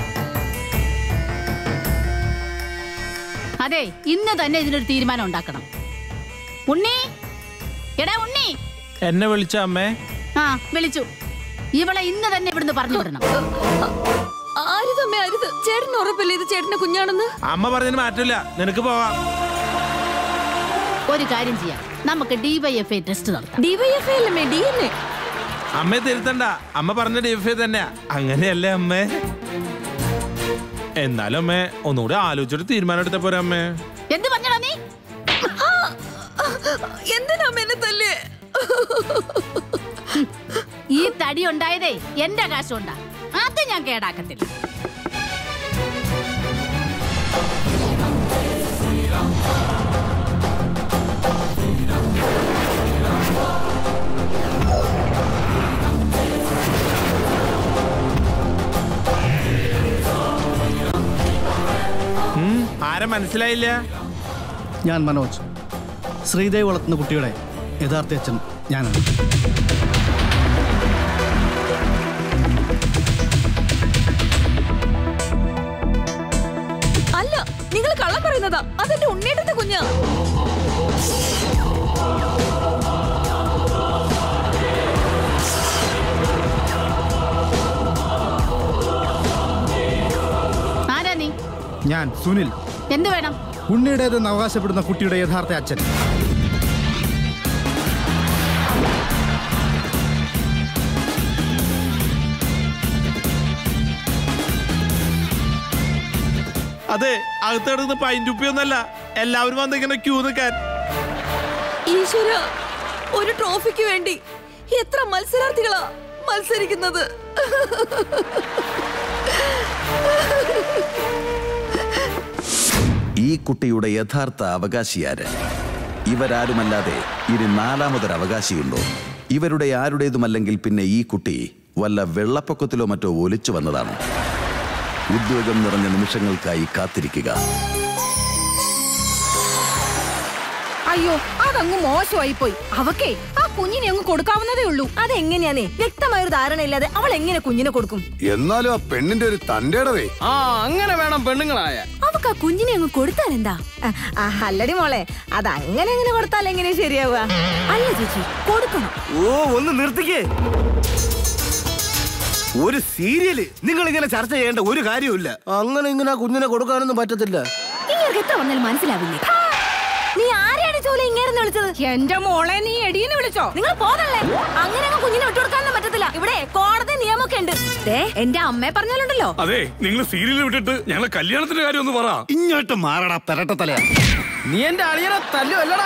അതെ ഇന്ന് തന്നെ ഇതിനൊരു തീരുമാനം ഉണ്ടാക്കണം ഉണ്ണി എടാ ഉണ്ണി എന്നെ വിളിച്ച അമ്മേ ആ വിളിച്ചു ഇവളെ ഇന്ന് തന്നെ ഇവിടുന്ന് പറഞ്ഞു വിടണം അരുതമ്മേ അരുത് ചേട്ടന് ഉറപ്പില്ലേ ഇത് ചേട്ടന്റെ കുഞ്ഞാണെന്ന് അമ്മ പറഞ്ഞതിന് മാറ്റില്ല നിനക്ക് പോവാം ഒരു കാര്യം ചെയ്യാം നമുക്ക് ഡിവൈഎഫ്ഐ ടെസ്റ്റ് നടത്താം ഡിവൈഎഫ്ഐ അല്ലേ ഡി എൻ എ അമ്മയെ തിരുത്തണ്ട അമ്മ പറഞ്ഞ ഡിഫൈ തന്നെയാ അങ്ങനെയല്ലേ അമ്മേ എന്നാലും അമ്മേ ഒന്നുകൂടി ആലോചിച്ചിട്ട് തീരുമാനം എടുത്ത പോരാ അമ്മേ എന്ത് പറഞ്ഞടാ നീ എന്തിനാ അമ്മ എന്നെ തല്ലേ ഈ തടി ഉണ്ടായതേ എന്റെ കാശുണ്ടാ അത് ഞാൻ കേടാക്കത്തില്ല ഉം, ആരെ മനസ്സിലായില്ല ഞാൻ മനോജ് ശ്രീദേവ് വളർത്തുന്ന കുട്ടിയുടെ യഥാർത്ഥ അച്ഛൻ ഞാനാണ് അല്ല നിങ്ങൾ കള്ളം പറയുന്നതാ അതെന്റെ ഉണ്ണിയേട്ടന്റെ കുഞ്ഞാ ഞാൻ സുനിൽ എന്ത് വേണം ഉണ്ണിയുടേതെന്ന് അവകാശപ്പെടുന്ന കുട്ടിയുടെ യഥാർത്ഥ അച്ഛൻ അതെ അകത്തെടുത്ത് പൈൻറ്റുപ്പിയൊന്നല്ല എല്ലാവരും വന്നിങ്ങനെ ക്യൂ നിൽക്കാൻ ഈശ്വര ഒരു ട്രോഫിക്ക് വേണ്ടി എത്ര മത്സരാർത്ഥികളാ മത്സരിക്കുന്നത് ഈ കുട്ടിയുടെ യഥാർത്ഥ അവകാശിയാര് ഇവരാരുമല്ലാതെ ഇനി നാലാമതൊരു അവകാശിയുണ്ടോ ഇവരുടെ ആരുടേതുമല്ലെങ്കിൽ പിന്നെ ഈ കുട്ടി വല്ല വെള്ളപ്പൊക്കത്തിലോ മറ്റോ ഒലിച്ചു വന്നതാണ് ഉദ്യോഗം നിറഞ്ഞ നിമിഷങ്ങൾക്കായി കാത്തിരിക്കുക അയ്യോ അതങ്ങ് മോശമായി പോയി അവക്കേ ആ കുഞ്ഞിനെ അങ്ങ് കൊടുക്കാവുന്നതേ ഉള്ളൂ അതെങ്ങനെയാന്നേ വ്യക്തമായ ഒരു ധാരണയില്ലാതെ അവൾ എങ്ങനെ കുഞ്ഞിനെ കൊടുക്കും എന്നാലും ആ പെണ്ണിന്റെ ഒരു തന്റേടവേ ആ അങ്ങനെ വേണം പെണ്ണുങ്ങളായ അവക്ക് ആ കുഞ്ഞിനെ അങ്ങ് കൊടുത്താൽ എന്താ അല്ലടി മോളെ അത് അങ്ങനെ എങ്ങനെ കൊടുത്താൽ എങ്ങനെ ശരിയാവുക അല്ല ചേച്ചി കൊടുക്കണം ഓ ഒന്ന് നിർത്തിക്കേ ഒരു സീരിയല് നിങ്ങൾ ഇങ്ങനെ ചർച്ച ചെയ്യേണ്ട ഒരു കാര്യമില്ല അങ്ങനെ ഇങ്ങനെ ആ കുഞ്ഞിനെ കൊടുക്കാനൊന്നും പറ്റത്തില്ല ഇങ്ങനെ എത്ര വന്നാലും മനസ്സിലാവില്ലേ നീ ആരെയാണ് ചോല ഇങ്ങനെ വിളിച്ചത് എന്റെ മോളെ നീ എടീന്ന് വിളിച്ചോ നിങ്ങൾ പോകല്ലേ അങ്ങനെ അങ്ങ് കുഞ്ഞിനെ വിട്ടുകൊടുക്കാനൊന്നും പറ്റത്തില്ല ഇവിടെ കോടതി നിയമമൊക്കെ ഉണ്ട് ദേ എന്റെ അമ്മയെ പറഞ്ഞാലുണ്ടല്ലോ അതെ നിങ്ങൾ സീരിയൽ വിട്ടിട്ട് ഞങ്ങളെ കല്യാണത്തിന്റെ കാര്യം ഒന്ന് പറ ഇങ്ങോട്ട് മാറടാ പെരട്ടത്തലയാ നീ എന്റെ അളിയനെ തല്ലു അല്ലടാ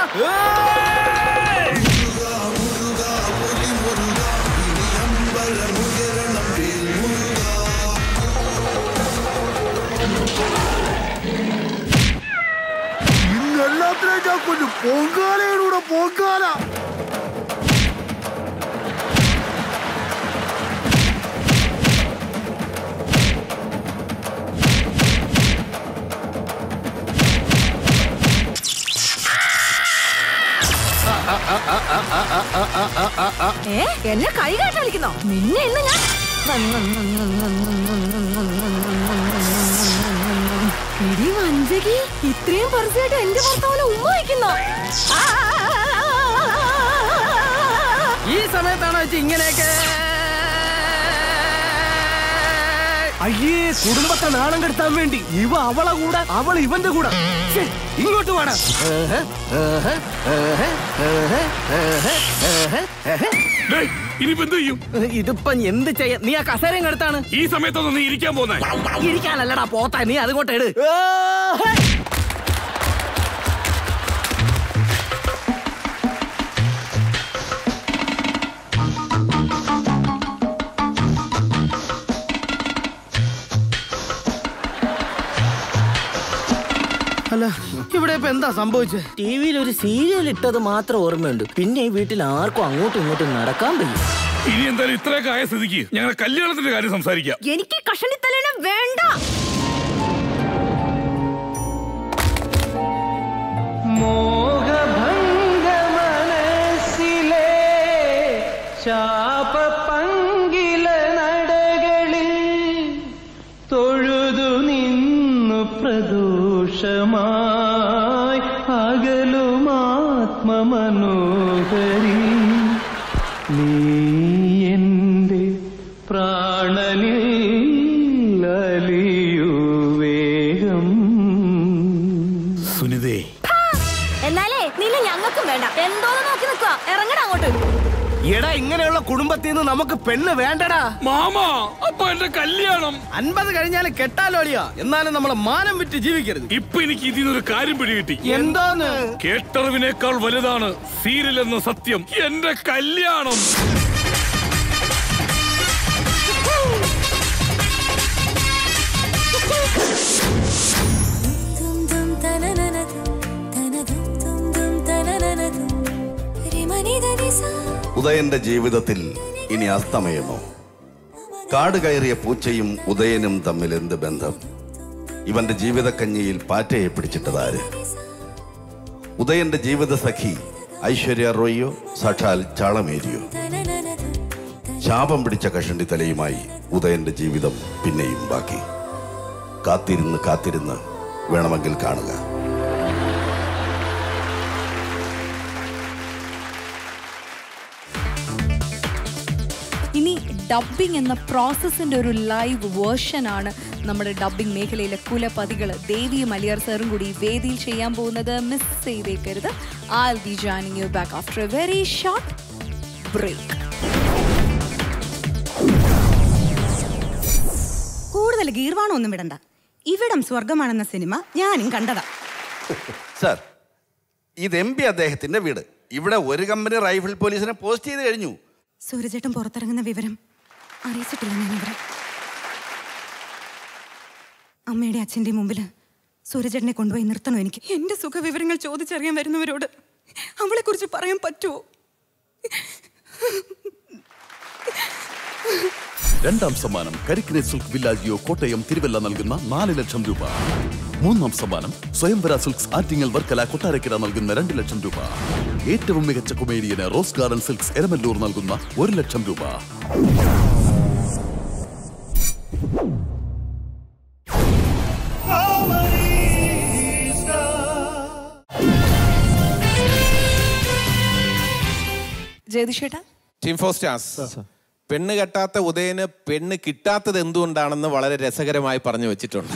ഇന്ന് എല്ലാത്തിനെയും ഞാൻ കൊല്ലും പൊങ്കാലയുടെ പൊങ്കാല ഏ എന്നെ കൈ കാട്ടി കളിക്കുന്നോ നിന്നെ ഇന്ന് ഞാൻ ഇടി വഞ്ചകി ഇത്രയും പറിച്ചായിട്ട് എന്റെ ഭർത്താവിനെ ഉമ്മ വയ്ക്കുന്നോ ഈ സമയത്താണ് വെച്ച് ഇങ്ങനെയൊക്കെ അയ്യേ കുടുംബത്തെ നാണം കെടുത്താൻ വേണ്ടി ഇവ അവളെ കൂടെ അവൾ ഇവന്റെ കൂടെ ഛെ, ഇങ്ങോട്ട് വേണം ഇനിയിപ്പോ എന്ത് ചെയ്യും ഇതിപ്പം എന്ത് ചെയ്യാ നീ ആ കസേരയും കെടുത്താണ് ഈ സമയത്തൊന്നും നീ ഇരിക്കാൻ പോന്നെ ഇരിക്കാനല്ലടാ പോത്താ നീ അതുകൊണ്ട് ഇട് അല്ല ഇവിടെ ഇപ്പൊ എന്താ സംഭവിച്ചത് ടി വിയിൽ ഒരു സീരിയൽ ഇട്ടത് മാത്രം ഓർമ്മയുണ്ട് പിന്നെ ഈ വീട്ടിൽ ആർക്കും അങ്ങോട്ടും ഇങ്ങോട്ടും നടക്കാൻ വയ്യ ഇനി എന്തായാലും ഇത്രയൊക്കെ ആയ സ്ഥിതിക്ക് ഞങ്ങളെ കല്യാണത്തിന്റെ കാര്യം സംസാരിക്കാം എനിക്ക് കഷണിത്തലേനെ വേണ്ട മോഹഭംഗ മനസ്സിലെ ശാപ പങ്കില നടകളിൽ തൊഴുതു നിന്നു പ്രദോഷമായി അകലുമാത്മമനോഹരി നീ എന്റെ പ്രാണനിൽ അലിയൂ വേഗം സുനിതേ എന്നാലേ നിന്നെ ഞങ്ങൾക്കും വേണ്ട എന്തോന്ന് നോക്കി നിൽക്കുക ഇറങ്ങടാ അങ്ങോട്ട് എടാ ഇങ്ങനെയുള്ള കുടുംബത്തിൽ നിന്ന് നമുക്ക് പെണ്ണ് വേണ്ടടാ മാമാ അപ്പൊ എന്റെ കല്യാണം അൻപത് കഴിഞ്ഞാലും കെട്ടാലോളിയാ എന്നാലും നമ്മളെ മാനം വിറ്റ് ജീവിക്കരുത് ഇപ്പൊ എനിക്ക് ഇതിനൊരു കാര്യം പിടികിട്ടി എന്താന്ന് കേട്ടറിവിനേക്കാൾ വലുതാണ് സീരിയൽ എന്ന സത്യം എന്റെ കല്യാണം ഉദയന്റെ ജീവിതത്തിൽ ഇനി അസ്തമയമോ കാട് കയറിയ പൂച്ചയും ഉദയനും തമ്മിൽ എന്ത് ബന്ധം ഇവന്റെ ജീവിതക്കഞ്ഞിയിൽ പാറ്റയെ പിടിച്ചിട്ടതാര് ഉദയന്റെ ജീവിത സഖി ഐശ്വര്യ റോയിയോ സാക്ഷാൽ ചാളമേരിയോ ശാപം പിടിച്ച കഷണ്ടി തലയുമായി ഉദയന്റെ ജീവിതം പിന്നെയും ബാക്കി കാത്തിരുന്ന് കാത്തിരുന്ന് വേണമെങ്കിൽ കാണുക ഇനി ഡബ്ബിംഗ് എന്ന പ്രോസസ്സിന്റെ ഒരു ലൈവ് വേർഷൻ ആണ് നമ്മുടെ ഡബ്ബിംഗ് മേഖലയിലെ കുലപതികൾ ദേവിയും അലിയാർ സാറും കൂടി വേദിയിൽ ചെയ്യാൻ പോകുന്നത് മിസ് ചെയ്തേക്കരുത് all be joining you back after a very short break കൂടുതൽ ഗീർവാണം ഒന്നും വിടണ്ട ഇവിടം സ്വർഗമാണെന്ന സിനിമ ഞാനും കണ്ടതാ സാർ ഇത് എം പി അദ്ദേഹത്തിന്റെ വീട് ഇവിടെ ഒരു കമ്പനി റൈഫിൾ പോലീസിനെ പോസ്റ്റ് ചെയ്ത് കഴിഞ്ഞു സൂര്യചേട്ടൻ പുറത്തിറങ്ങുന്ന വിവരം അറിയിച്ചിട്ടില്ല ഞാൻ അവരെ അമ്മയുടെ അച്ഛൻ്റെ മുമ്പിൽ സൂര്യചേട്ടനെ കൊണ്ടുപോയി നിർത്തണം എനിക്ക് എന്റെ സുഖവിവരങ്ങൾ ചോദിച്ചറിയാൻ വരുന്നവരോട് അവളെ കുറിച്ച് പറയാൻ പറ്റുമോ രണ്ടാം സമ്മാനം കരിക്കിനെ സിൽക്ക് വില്ലാജിയോ കോട്ടയം തിരുവല്ല നൽകുന്ന നാല് ലക്ഷം രൂപ മൂന്നാം സമ്മാനം സ്വയംവര സിൽക്സ് ആറ്റിങ്ങൽ വർക്കല കൊട്ടാരക്കര നൽകുന്ന രണ്ട് ലക്ഷം രൂപ ഏറ്റവും മികച്ച കൊമേഡിയന് റോസ് ഗാർഡൻ സിൽക്സ് എരമല്ലൂർ നൽകുന്ന ഒരു ലക്ഷം രൂപ ജയതിഷേട്ടാ ടീം ഫോർ സ്റ്റാർസ് പെണ്ണ് കെട്ടാത്ത ഉദയന് പെണ്ണ് കിട്ടാത്തത് എന്തുകൊണ്ടാണെന്ന് വളരെ രസകരമായി പറഞ്ഞു വെച്ചിട്ടുണ്ട്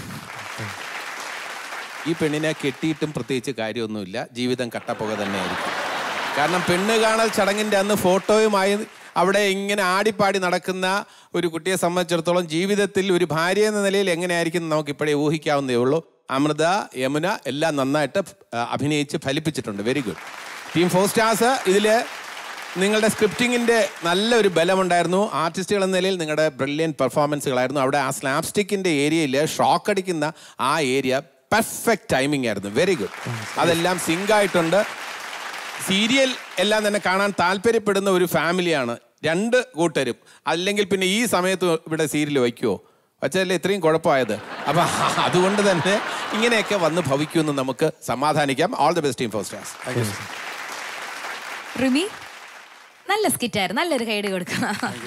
ഈ പെണ്ണിനെ കെട്ടിയിട്ടും പ്രത്യേകിച്ച് കാര്യമൊന്നുമില്ല ജീവിതം കട്ടപ്പുക തന്നെയായിരിക്കും കാരണം പെണ്ണ് കാണൽ ചടങ്ങിൻ്റെ അന്ന് ഫോട്ടോയുമായി അവിടെ ഇങ്ങനെ ആടിപ്പാടി നടക്കുന്ന ഒരു കുട്ടിയെ സംബന്ധിച്ചിടത്തോളം ജീവിതത്തിൽ ഒരു ഭാര്യ എന്ന നിലയിൽ എങ്ങനെയായിരിക്കും എന്ന് നമുക്ക് ഇപ്പോഴേ ഊഹിക്കാവുന്നതേ ഉള്ളൂ അമൃത യമുന എല്ലാം നന്നായിട്ട് ആ, അഭിനയിച്ച് ഫലിപ്പിച്ചിട്ടുണ്ട് very good team four stars ഇതിൽ നിങ്ങളുടെ സ്ക്രിപ്റ്റിങ്ങിൻ്റെ നല്ലൊരു ബലമുണ്ടായിരുന്നു ആർട്ടിസ്റ്റുകൾ എന്ന നിലയിൽ നിങ്ങളുടെ ബ്രില്യൻ പെർഫോമൻസുകളായിരുന്നു അവിടെ ആ സ്ലാപ്സ്റ്റിക്കിൻ്റെ ഏരിയയിൽ ഷോക്ക് അടിക്കുന്ന ആ ഏരിയ പെർഫെക്റ്റ് ടൈമിംഗ് ആയിരുന്നു വെരി ഗുഡ് അതെല്ലാം സിങ്ക് ആയിട്ടുണ്ട് സീരിയൽ എല്ലാം തന്നെ കാണാൻ താല്പര്യപ്പെടുന്ന ഒരു ഫാമിലിയാണ് രണ്ട് കൂട്ടരും അല്ലെങ്കിൽ പിന്നെ ഈ സമയത്ത് ഇവിടെ സീരിയൽ വയ്ക്കുമോ വച്ചല്ലേ ഇത്രയും കുഴപ്പമായത് അപ്പം അതുകൊണ്ട് തന്നെ ഇങ്ങനെയൊക്കെ വന്ന് ഭവിക്കുമെന്ന് നമുക്ക് സമാധാനിക്കാം all the best team four stars Rimi നല്ല സ്കിറ്റായിരുന്നു നല്ലൊരു കൈഡ് കൊടുക്കുക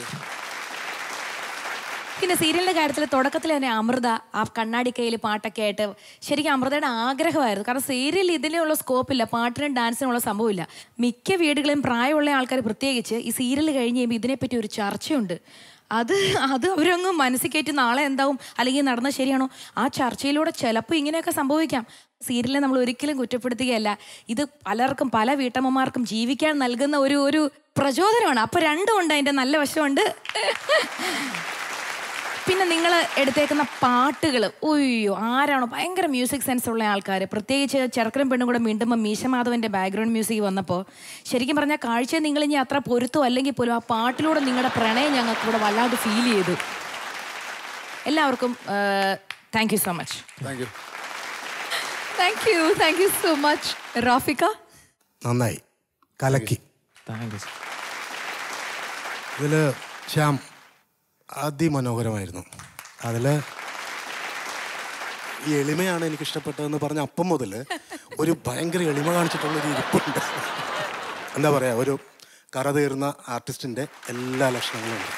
പിന്നെ സീരിയലിന്റെ കാര്യത്തിൽ തുടക്കത്തിൽ തന്നെ അമൃത ആ കണ്ണാടി കയ്യിൽ പാട്ടൊക്കെ ആയിട്ട് ശരിക്കും അമൃതയുടെ ആഗ്രഹമായിരുന്നു കാരണം സീരിയൽ ഇതിനുള്ള സ്കോപ്പില്ല പാട്ടിനും ഡാൻസിനുള്ള സംഭവമില്ല മിക്ക വീടുകളിലും പ്രായമുള്ള ആൾക്കാർ പ്രത്യേകിച്ച് ഈ സീരിയൽ കഴിഞ്ഞ് കഴിയുമ്പോൾ ഇതിനെപ്പറ്റി ഒരു ചർച്ചയുണ്ട് അത് അത് അവരങ്ങ് മനസ്സിൽ കയറ്റി നാളെ എന്താവും അല്ലെങ്കിൽ നടന്നത് ശരിയാണോ ആ ചർച്ചയിലൂടെ ചിലപ്പോൾ ഇങ്ങനെയൊക്കെ സംഭവിക്കാം സീരിയലിനെ നമ്മൾ ഒരിക്കലും കുറ്റപ്പെടുത്തുകയല്ല ഇത് പലർക്കും പല വീട്ടമ്മമാർക്കും ജീവിക്കാൻ നൽകുന്ന ഒരു ഒരു പ്രചോദനമാണ് അപ്പൊ രണ്ടും ഉണ്ട് അതിന്റെ നല്ല വശമുണ്ട് പിന്നെ നിങ്ങൾ എടുത്തേക്കുന്ന പാട്ടുകൾ ഉയ്യോ ആരാണോ ഭയങ്കര മ്യൂസിക് സെൻസ് ഉള്ള ആൾക്കാർ പ്രത്യേകിച്ച് ചെറുക്കനും പെണ്ണും കൂടെ വീണ്ടുമ്പോൾ മീശമാധവന്റെ ബാക്ക്ഗ്രൗണ്ട് മ്യൂസിക് വന്നപ്പോൾ ശരിക്കും പറഞ്ഞാൽ കാഴ്ച നിങ്ങൾ ഇനി അത്ര പൊരുത്തോ അല്ലെങ്കിൽ പോലും ആ പാട്ടിലൂടെ നിങ്ങളുടെ പ്രണയം ഞങ്ങൾക്ക് ഇവിടെ വല്ലാതെ ഫീൽ ചെയ്തു എല്ലാവർക്കും thank you so much thank you thank you thank you so much Rafika നന്നായി കലക്കി ഇതിൽ ശ്യാം അതിമനോഹരമായിരുന്നു അതിൽ ഈ എളിമയാണ് എനിക്ക് ഇഷ്ടപ്പെട്ടതെന്ന് പറഞ്ഞ അപ്പം മുതൽ ഒരു ഭയങ്കര എളിമ കാണിച്ചിട്ടുള്ള ഒരു ഇരിപ്പുണ്ട് എന്താ പറയുക ഒരു കറ തീർന്ന ആർട്ടിസ്റ്റിൻ്റെ എല്ലാ ലക്ഷണങ്ങളും ഉണ്ട്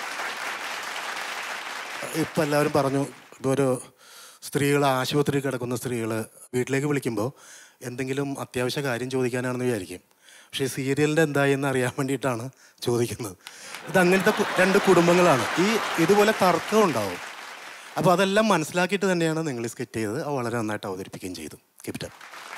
ഇപ്പം എല്ലാവരും പറഞ്ഞു ഇപ്പോൾ ഒരു സ്ത്രീകൾ ആശുപത്രിയിൽ കിടക്കുന്ന സ്ത്രീകൾ വീട്ടിലേക്ക് വിളിക്കുമ്പോൾ എന്തെങ്കിലും അത്യാവശ്യ കാര്യം ചോദിക്കാനാണെന്ന് വിചാരിക്കും പക്ഷേ സീരിയലിൻ്റെ എന്തായി എന്ന് അറിയാൻ വേണ്ടിയിട്ടാണ് ചോദിക്കുന്നത് ഇത് അങ്ങനത്തെ കു- രണ്ട് കുടുംബങ്ങളാണ് ഈ ഇതുപോലെ തർക്കം ഉണ്ടാവും അപ്പോൾ അതെല്ലാം മനസ്സിലാക്കിയിട്ട് തന്നെയാണ് നിങ്ങൾ ഈ സ്കെറ്റ് ചെയ്തത് അത് വളരെ നന്നായിട്ട് അവതരിപ്പിക്കുകയും ചെയ്തു കിപ്റ്റൻ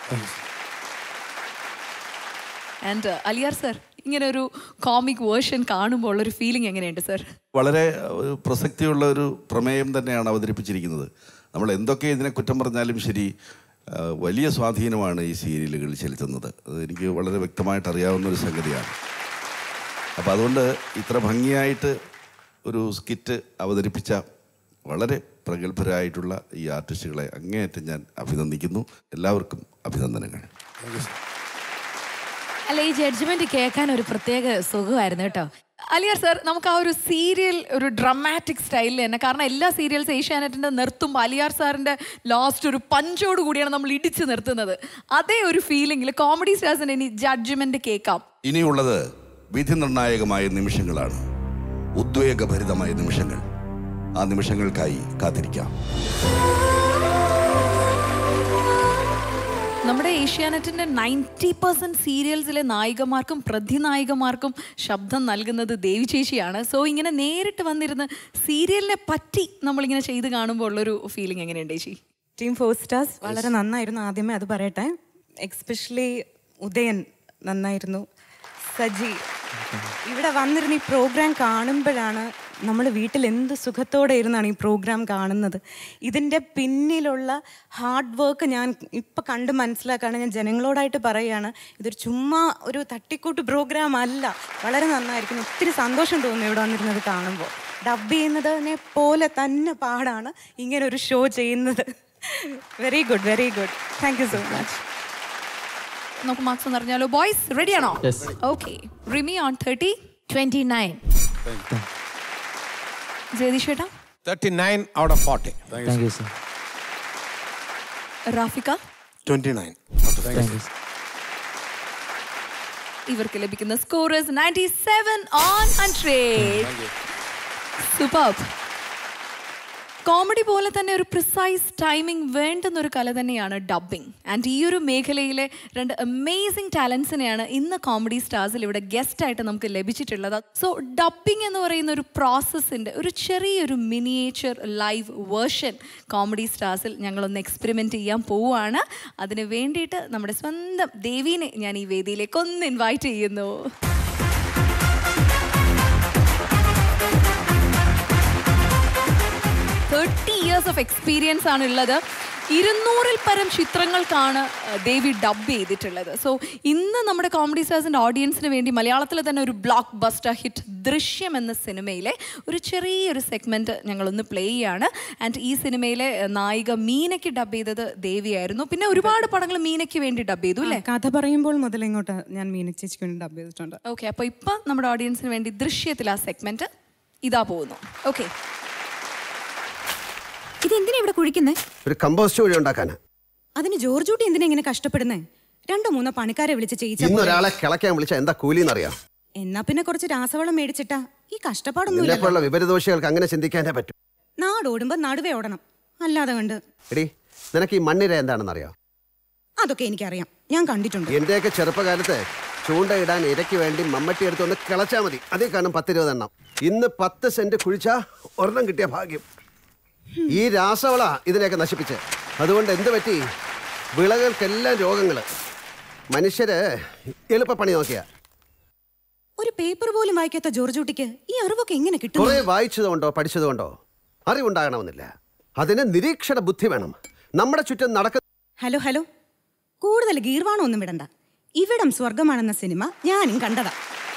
ആൻഡ് അലിയാർ സർ ഇങ്ങനെ ഒരു കോമിക് വേർഷൻ കാണുമ്പോൾ ഉള്ളൊരു ഫീലിംഗ് എങ്ങനെയുണ്ട് സർ വളരെ ഒരു പ്രസക്തിയുള്ള ഒരു പ്രമേയം തന്നെയാണ് അവതരിപ്പിച്ചിരിക്കുന്നത് നമ്മൾ എന്തൊക്കെ ഇതിനെ കുറ്റം പറഞ്ഞാലും ശരി ആ, വലിയ സ്വാധീനമാണ് ഈ സീരിയലുകൾ ചെലുത്തുന്നത് അത് എനിക്ക് വളരെ വ്യക്തമായിട്ട് അറിയാവുന്ന ഒരു സംഗതിയാണ് അപ്പോൾ അതുകൊണ്ട് ഇത്ര ഭംഗിയായിട്ട് ഒരു സ്കിറ്റ് അവതരിപ്പിച്ച വളരെ പ്രഗത്ഭരായിട്ടുള്ള ഈ ആർട്ടിസ്റ്റുകളെ അങ്ങേയറ്റം ഞാൻ അഭിനന്ദിക്കുന്നു എല്ലാവർക്കും അഭിനന്ദനങ്ങൾ അല്ല ഈ ജഡ്ജ്മെന്റ് കേൾക്കാൻ ഒരു പ്രത്യേക സുഖമായിരുന്നു കേട്ടോ അലിയാർ സർ നമുക്ക് ആ ഒരു സീരിയൽ ഒരു ഡ്രമാറ്റിക് സ്റ്റൈലിൽ തന്നെ കാരണം എല്ലാ സീരിയൽസ് ഏഷ്യാനെറ്റിന്റെ നിർത്തുമ്പോൾ അലിയാർ സാറിന്റെ ലാസ്റ്റ് ഒരു പഞ്ചോട് കൂടിയാണ് നമ്മൾ ഇടിച്ച് നിർത്തുന്നത് അതേ ഒരു ഫീലിംഗിൽ കോമഡി സ്റ്റാർസിന് ഇനി ജഡ്ജ്മെന്റ് കേൾക്കാം ഇനിയുള്ളത് വിധി നിർണായകമായ നിമിഷങ്ങളാണ് ഉദ്വേഗഭരിതമായ നിമിഷങ്ങൾ ആ നിമിഷങ്ങൾക്കായി കാത്തിരിക്കാം നമ്മുടെ ഏഷ്യാനെറ്റിന്റെ നയൻറ്റി പെർസെന്റ് സീരിയൽസിലെ നായികമാർക്കും പ്രതിനായികമാർക്കും ശബ്ദം നൽകുന്നത് ദേവി ചേച്ചിയാണ് സോ ഇങ്ങനെ നേരിട്ട് വന്നിരുന്ന് സീരിയലിനെ പറ്റി നമ്മളിങ്ങനെ ചെയ്ത് കാണുമ്പോൾ ഉള്ളൊരു ഫീലിംഗ് എങ്ങനെയുണ്ട് ചേച്ചി ടീം ഫോർ സ്റ്റാർസ് വളരെ നന്നായിരുന്നു ആദ്യമേ അത് പറയട്ടെ എക്സ്പെഷ്യലി ഉദയൻ നന്നായിരുന്നു സജി ഇവിടെ വന്നിരുന്ന് ഈ പ്രോഗ്രാം കാണുമ്പോഴാണ് നമ്മൾ വീട്ടിൽ എന്ത് സുഖത്തോടെ ഇരുന്നാണ് ഈ പ്രോഗ്രാം കാണുന്നത് ഇതിൻ്റെ പിന്നിലുള്ള ഹാർഡ് വർക്ക് ഞാൻ ഇപ്പം കണ്ട് മനസ്സിലാക്കുകയാണ് ഞാൻ ജനങ്ങളോടായിട്ട് പറയുകയാണ് ഇതൊരു ചുമ്മാ ഒരു തട്ടിക്കൂട്ട് പ്രോഗ്രാം അല്ല വളരെ നന്നായിരിക്കുന്നു ഒത്തിരി സന്തോഷം തോന്നുന്നു ഇവിടെ വന്നിരുന്നത് കാണുമ്പോൾ ഡബ് ചെയ്യുന്നതിനെ പോലെ തന്നെ പാടാണ് ഇങ്ങനെ ഒരു ഷോ ചെയ്യുന്നത് very good very good thank you so much നമുക്ക് മാർക്സ് ഒന്ന് അറിഞ്ഞാലോ ബോയ്സ് റെഡിയാണോ Yes. Okay Rimi on thirty twenty nine Jagadish ഏട്ടാ thirty nine out of forty thank you sir Rafika twenty nine thank you ഇവർക്ക് ലഭിക്കുന്ന scorers ninety seven on hundred super comedy പോലെ തന്നെ ഒരു പ്രിസൈസ് ടൈമിംഗ് വേണ്ടുന്നൊരു കല തന്നെയാണ് ഡബ്ബിംഗ് ആൻഡ് ഈ ഒരു മേഖലയിലെ രണ്ട് അമേസിംഗ് ടാലൻസിനെയാണ് ഇന്ന് കോമഡി സ്റ്റാർസിൽ ഇവിടെ ഗസ്റ്റ് ആയിട്ട് നമുക്ക് ലഭിച്ചിട്ടുള്ളത് സോ ഡബ്ബിംഗ് എന്ന് പറയുന്ന ഒരു പ്രോസസ്സിൻ്റെ ഒരു ചെറിയൊരു മിനിയേച്ചർ ലൈവ് വേർഷൻ കോമഡി സ്റ്റാർസിൽ ഞങ്ങളൊന്ന് എക്സ്പെരിമെൻ്റ് ചെയ്യാൻ പോവുകയാണ് അതിന് വേണ്ടിയിട്ട് നമ്മുടെ സ്വന്തം ദേവീനെ ഞാൻ ഈ വേദിയിലേക്ക് ഒന്ന് ഇൻവൈറ്റ് ചെയ്യുന്നു തേർട്ടി ഇയേഴ്സ് ഓഫ് എക്സ്പീരിയൻസ് ആണ് ഉള്ളത് ഇരുന്നൂറിൽ പരം ചിത്രങ്ങൾക്കാണ് അഹ്, ദേവി ഡബ് ചെയ്തിട്ടുള്ളത് സോ ഇന്ന് നമ്മുടെ കോമഡി സ്റ്റാർസിൻ്റെ ഓഡിയൻസിന് വേണ്ടി മലയാളത്തിൽ തന്നെ ഒരു ബ്ലോക്ക് ബസ്റ്റർ ഹിറ്റ് ദൃശ്യം എന്ന സിനിമയിലെ ഒരു ചെറിയൊരു സെഗ്മെൻറ്റ് ഞങ്ങളൊന്ന് പ്ലേ ചെയ്യാണ് ആൻഡ് ഈ സിനിമയിലെ അഹ്, നായിക മീനയ്ക്ക് ഡബ് ചെയ്തത് ദേവിയായിരുന്നു പിന്നെ ഒരുപാട് പടങ്ങൾ മീനയ്ക്ക് വേണ്ടി ഡബ് ചെയ്തു അല്ലേ കഥ പറയുമ്പോൾ മുതൽ ഇങ്ങോട്ട് ഞാൻ മീന ചേച്ചിക്ക് വേണ്ടി ഡബ് ചെയ്തിട്ടുണ്ട് ഓക്കെ അപ്പോൾ ഇപ്പം നമ്മുടെ ഓഡിയൻസിന് വേണ്ടി ദൃശ്യത്തിൽ ആ സെഗ്മെൻറ്റ് ഇതാ പോകുന്നു ഓക്കെ ഇതെന്തിനാ ഇവിടെ കുഴിക്കുന്നേ ഒരു കമ്പോസ്റ്റ് വഴി ഉണ്ടാക്കാനാ അതിന് ജോർജ് കുട്ടി എന്തിനാ ഇങ്ങനെ കഷ്ടപ്പെടുന്നേ രണ്ടോ മൂന്നോ പണിക്കാരെ വിളിച്ച് ചെയ്യിച്ചാ ഇന്ന് പോരെ. ഒരാളെ കിളയ്ക്കാൻ വിളിച്ച എന്താ കൂലിന്നറിയാം എന്നാ പിന്നെ കുറച്ച് രാസവളം മേടിച്ചിട്ടാ ഈ കഷ്ടപ്പാടൊന്നും നിന്നെപ്പോലുള്ള വിവരദോഷികൾക്ക് അങ്ങനെ ചിന്തിക്കാനേ പറ്റും നാടോടുമ്പോ നടുവേ ഓടണം അല്ലാതെ കണ്ട് എടി നിനക്ക് ഈ മണ്ണിര എന്താണെന്നറിയാം അതൊക്കെ എനിക്കറിയാം ഞാൻ കണ്ടിട്ടുണ്ട് എന്റെയൊക്കെ ചെറുപ്പകാലത്ത് ചൂണ്ടയിടാൻ ഇരയ്ക്ക് വേണ്ടി മമ്മട്ടി എടുത്ത് ഒന്ന് കിളച്ചാൽ മതി അതേ കാണും പത്തിരുപത് എണ്ണം ഇന്ന് പത്ത് സെന്റ് കുഴിച്ചാ ഒരെണ്ണം കിട്ടിയ ഭാഗ്യം ഈ രാസവള ഇതിനെയൊക്കെ നശിപ്പിച്ച് അതുകൊണ്ട് എന്ത് പറ്റി വിളകൾക്കെല്ലാം രോഗങ്ങള് മനുഷ്യര് എളുപ്പപ്പണി നോക്കിയ ഒരു പേപ്പർ പോലും വായിക്കാത്ത ജോർജ് കുട്ടിക്ക് ഈ അറിവൊക്കെ എങ്ങനെ കിട്ടും കുറെ വായിച്ചതുകൊണ്ടോ പഠിച്ചതുകൊണ്ടോ അറിവുണ്ടാകണമെന്നില്ല അതിന് നിരീക്ഷണ ബുദ്ധി വേണം നമ്മുടെ ചുറ്റും നടക്കുന്ന ഹലോ ഹലോ കൂടുതൽ ഗീർവാണം ഒന്നും വിടണ്ട ഇവിടം സ്വർഗമാണെന്ന സിനിമ ഞാനും കണ്ടതാ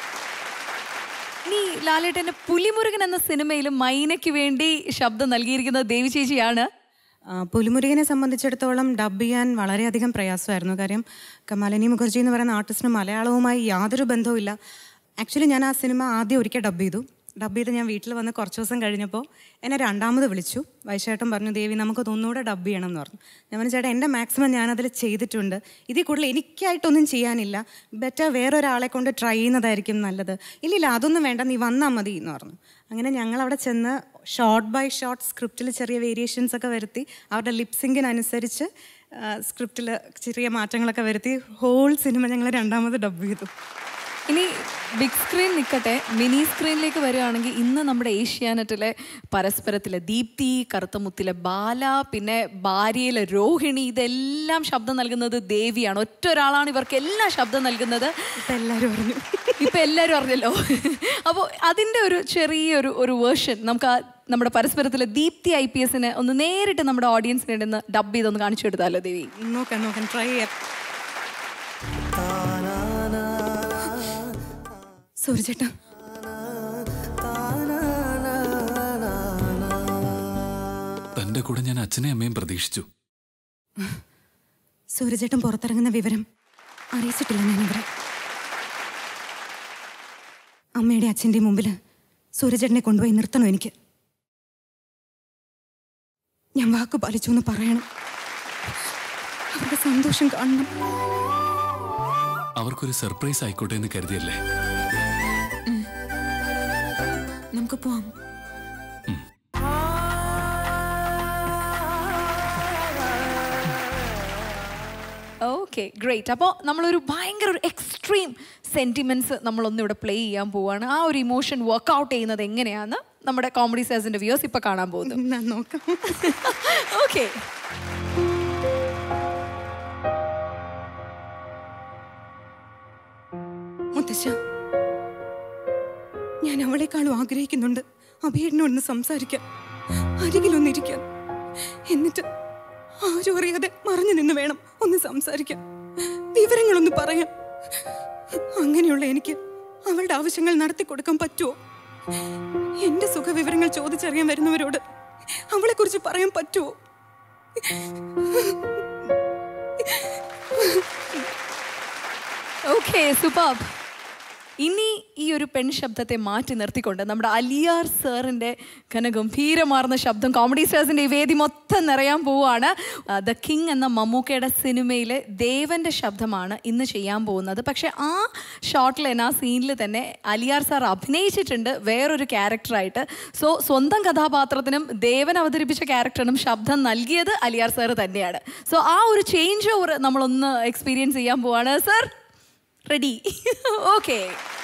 ഇനി ലാലേട്ടന്റെ പുലിമുരുകൻ എന്ന സിനിമയിൽ മൈനയ്ക്ക് വേണ്ടി ശബ്ദം നൽകിയിരിക്കുന്നത് ദേവി ചേച്ചിയാണ് ആ, പുലിമുരുകനെ സംബന്ധിച്ചിടത്തോളം ഡബ് ചെയ്യാൻ വളരെയധികം പ്രയാസമായിരുന്നു കാര്യം കമാലിനി മുഖർജി എന്ന് പറയുന്ന ആർട്ടിസ്റ്റിന് മലയാളവുമായി യാതൊരു ബന്ധവുമില്ല ആക്ച്വലി ഞാൻ ആ സിനിമ ആദ്യം ഒരിക്കൽ ഡബ് ചെയ്തു ഡബ് ചെയ്ത് ഞാൻ വീട്ടിൽ വന്ന് കുറച്ച് ദിവസം കഴിഞ്ഞപ്പോൾ എന്നെ രണ്ടാമത് വിളിച്ചു വൈശേട്ടൻ പറഞ്ഞു ദേവി നമുക്ക് ഒന്നുകൂടെ ഡബ് ചെയ്യണം എന്ന് പറഞ്ഞു ഞാൻ പറഞ്ഞു ചേട്ടാ എൻ്റെ മാക്സിമം ഞാനതിൽ ചെയ്തിട്ടുണ്ട് ഇതിൽ കൂടുതൽ എനിക്കായിട്ടൊന്നും ചെയ്യാനില്ല ബെറ്റർ വേറൊരാളെ കൊണ്ട് ട്രൈ ചെയ്യുന്നതായിരിക്കും നല്ലത് ഇല്ലില്ല അതൊന്നും വേണ്ട നീ വന്നാൽ മതി എന്ന് പറഞ്ഞു അങ്ങനെ ഞങ്ങൾ അവിടെ ചെന്ന് ഷോർട്ട് ബൈ ഷോർട്ട് സ്ക്രിപ്റ്റിൽ ചെറിയ വേരിയേഷൻസ് ഒക്കെ വരുത്തി അവരുടെ ലിപ്സിങ്കിനനുസരിച്ച് സ്ക്രിപ്റ്റിൽ ചെറിയ മാറ്റങ്ങളൊക്കെ വരുത്തി ഹോൾ സിനിമ ഞങ്ങൾ രണ്ടാമത് ഡബ് ചെയ്തു ഇനി ബിഗ് സ്ക്രീൻ നിൽക്കട്ടെ മിനി സ്ക്രീനിലേക്ക് വരികയാണെങ്കിൽ ഇന്ന് നമ്മുടെ ഏഷ്യാനെറ്റിലെ പരസ്പരത്തിലെ ദീപ്തി കറുത്തമുത്തിലെ ബാല പിന്നെ ഭാര്യയിലെ രോഹിണി ഇതെല്ലാം ശബ്ദം നൽകുന്നത് ദേവിയാണ് ഒറ്റ ഒരാളാണ് ഇവർക്ക് എല്ലാം ശബ്ദം നൽകുന്നത് എല്ലാവരും അറിഞ്ഞു ഇപ്പൊ എല്ലാവരും അറിഞ്ഞല്ലോ അപ്പോൾ അതിൻ്റെ ഒരു ചെറിയൊരു ഒരു വേർഷൻ നമുക്ക് ആ നമ്മുടെ പരസ്പരത്തിലെ ദീപ്തി ഐ പി എസിനെ ഒന്ന് നേരിട്ട് നമ്മുടെ ഓഡിയൻസിനെ ഒന്ന് ഡബ് ചെയ്തൊന്ന് കാണിച്ചു കൊടുത്താലോ ദേവി നോക്കാം നോക്കാം ട്രൈ ചെയ്യാം സൂര്യചേട്ടാ തന്റെ കൂടെ ഞാൻ അച്ഛനെയും അമ്മയും പ്രതീക്ഷിച്ചു സൂര്യചേട്ടൻ പുറത്തിറങ്ങുന്ന വിവരം അറിയിച്ചിട്ടില്ല ഞാൻ അവരെ അമ്മയുടെ അച്ഛൻ്റെ മുമ്പിൽ സൂര്യചേട്ടനെ കൊണ്ടുപോയി നിർത്തണം എനിക്ക് ഞാൻ വാക്ക് പാലിച്ചു എന്ന് പറയണം അവരുടെ സന്തോഷം കാണണം അവർക്കൊരു സർപ്രൈസ് ആയിക്കോട്ടെ എന്ന് കരുതിയല്ലേ നമുക്ക് പോവാം ഓക്കെ ഓക്കെ ഗ്രേറ്റ് അപ്പോൾ നമ്മളൊരു ഭയങ്കര ഒരു എക്സ്ട്രീം സെന്റിമെന്റ്സ് നമ്മളൊന്ന് ഇവിടെ പ്ലേ ചെയ്യാൻ പോവാണ് ആ ഒരു ഇമോഷൻ വർക്ക്ഔട്ട് ചെയ്യുന്നത് എങ്ങനെയാന്ന് നമ്മുടെ കോമഡി സേഴ്സിന്റെ വ്യൂസ് ഇപ്പൊ കാണാൻ പോകുന്നു നോക്കാം ഓക്കെ മുത്തശ്ശ ഞാൻ അവളെക്കാളും ആഗ്രഹിക്കുന്നുണ്ട് അഭിയേട്ടനോടൊന്ന് സംസാരിക്കാൻ അരികിലൊന്നിരിക്കാൻ എന്നിട്ട് ആരും അറിയാതെ മറഞ്ഞു നിന്ന് വേണം ഒന്ന് സംസാരിക്കാൻ വിവരങ്ങളൊന്ന് പറയാൻ അങ്ങനെയുള്ള എനിക്ക് അവളുടെ ആവശ്യങ്ങൾ നടത്തി കൊടുക്കാൻ പറ്റുമോ എന്റെ സുഖവിവരങ്ങൾ ചോദിച്ചറിയാൻ വരുന്നവരോട് അവളെ കുറിച്ച് പറയാൻ പറ്റുമോ ഓക്കെ സൂപ്പർ ഇനി ഈ ഒരു പെൺ ശബ്ദത്തെ മാറ്റി നിർത്തിക്കൊണ്ട് നമ്മുടെ അലിയാർ സാറിന്റെ ഘനഗംഭീരമാർന്ന ശബ്ദം കോമഡി സ്റ്റാർസിന്റെ ഈ വേദി മൊത്തം നിറയാൻ പോവുകയാണ് ദ കിങ് എന്ന മമ്മൂക്കയുടെ സിനിമയിലെ ദേവന്റെ ശബ്ദമാണ് ഇന്ന് ചെയ്യാൻ പോകുന്നത് പക്ഷെ ആ ഷോട്ടിൽ തന്നെ ആ സീനിൽ തന്നെ അലിയാർ സാർ അഭിനയിച്ചിട്ടുണ്ട് വേറൊരു ക്യാരക്ടറായിട്ട് സോ സ്വന്തം കഥാപാത്രത്തിനും ദേവൻ അവതരിപ്പിച്ച ക്യാരക്ടറിനും ശബ്ദം നൽകിയത് അലിയാർ സാർ തന്നെയാണ് സോ ആ ഒരു ചേഞ്ച് ഓവർ നമ്മളൊന്ന് എക്സ്പീരിയൻസ് ചെയ്യാൻ പോവാണ് സർ റെഡി ഓക്കെ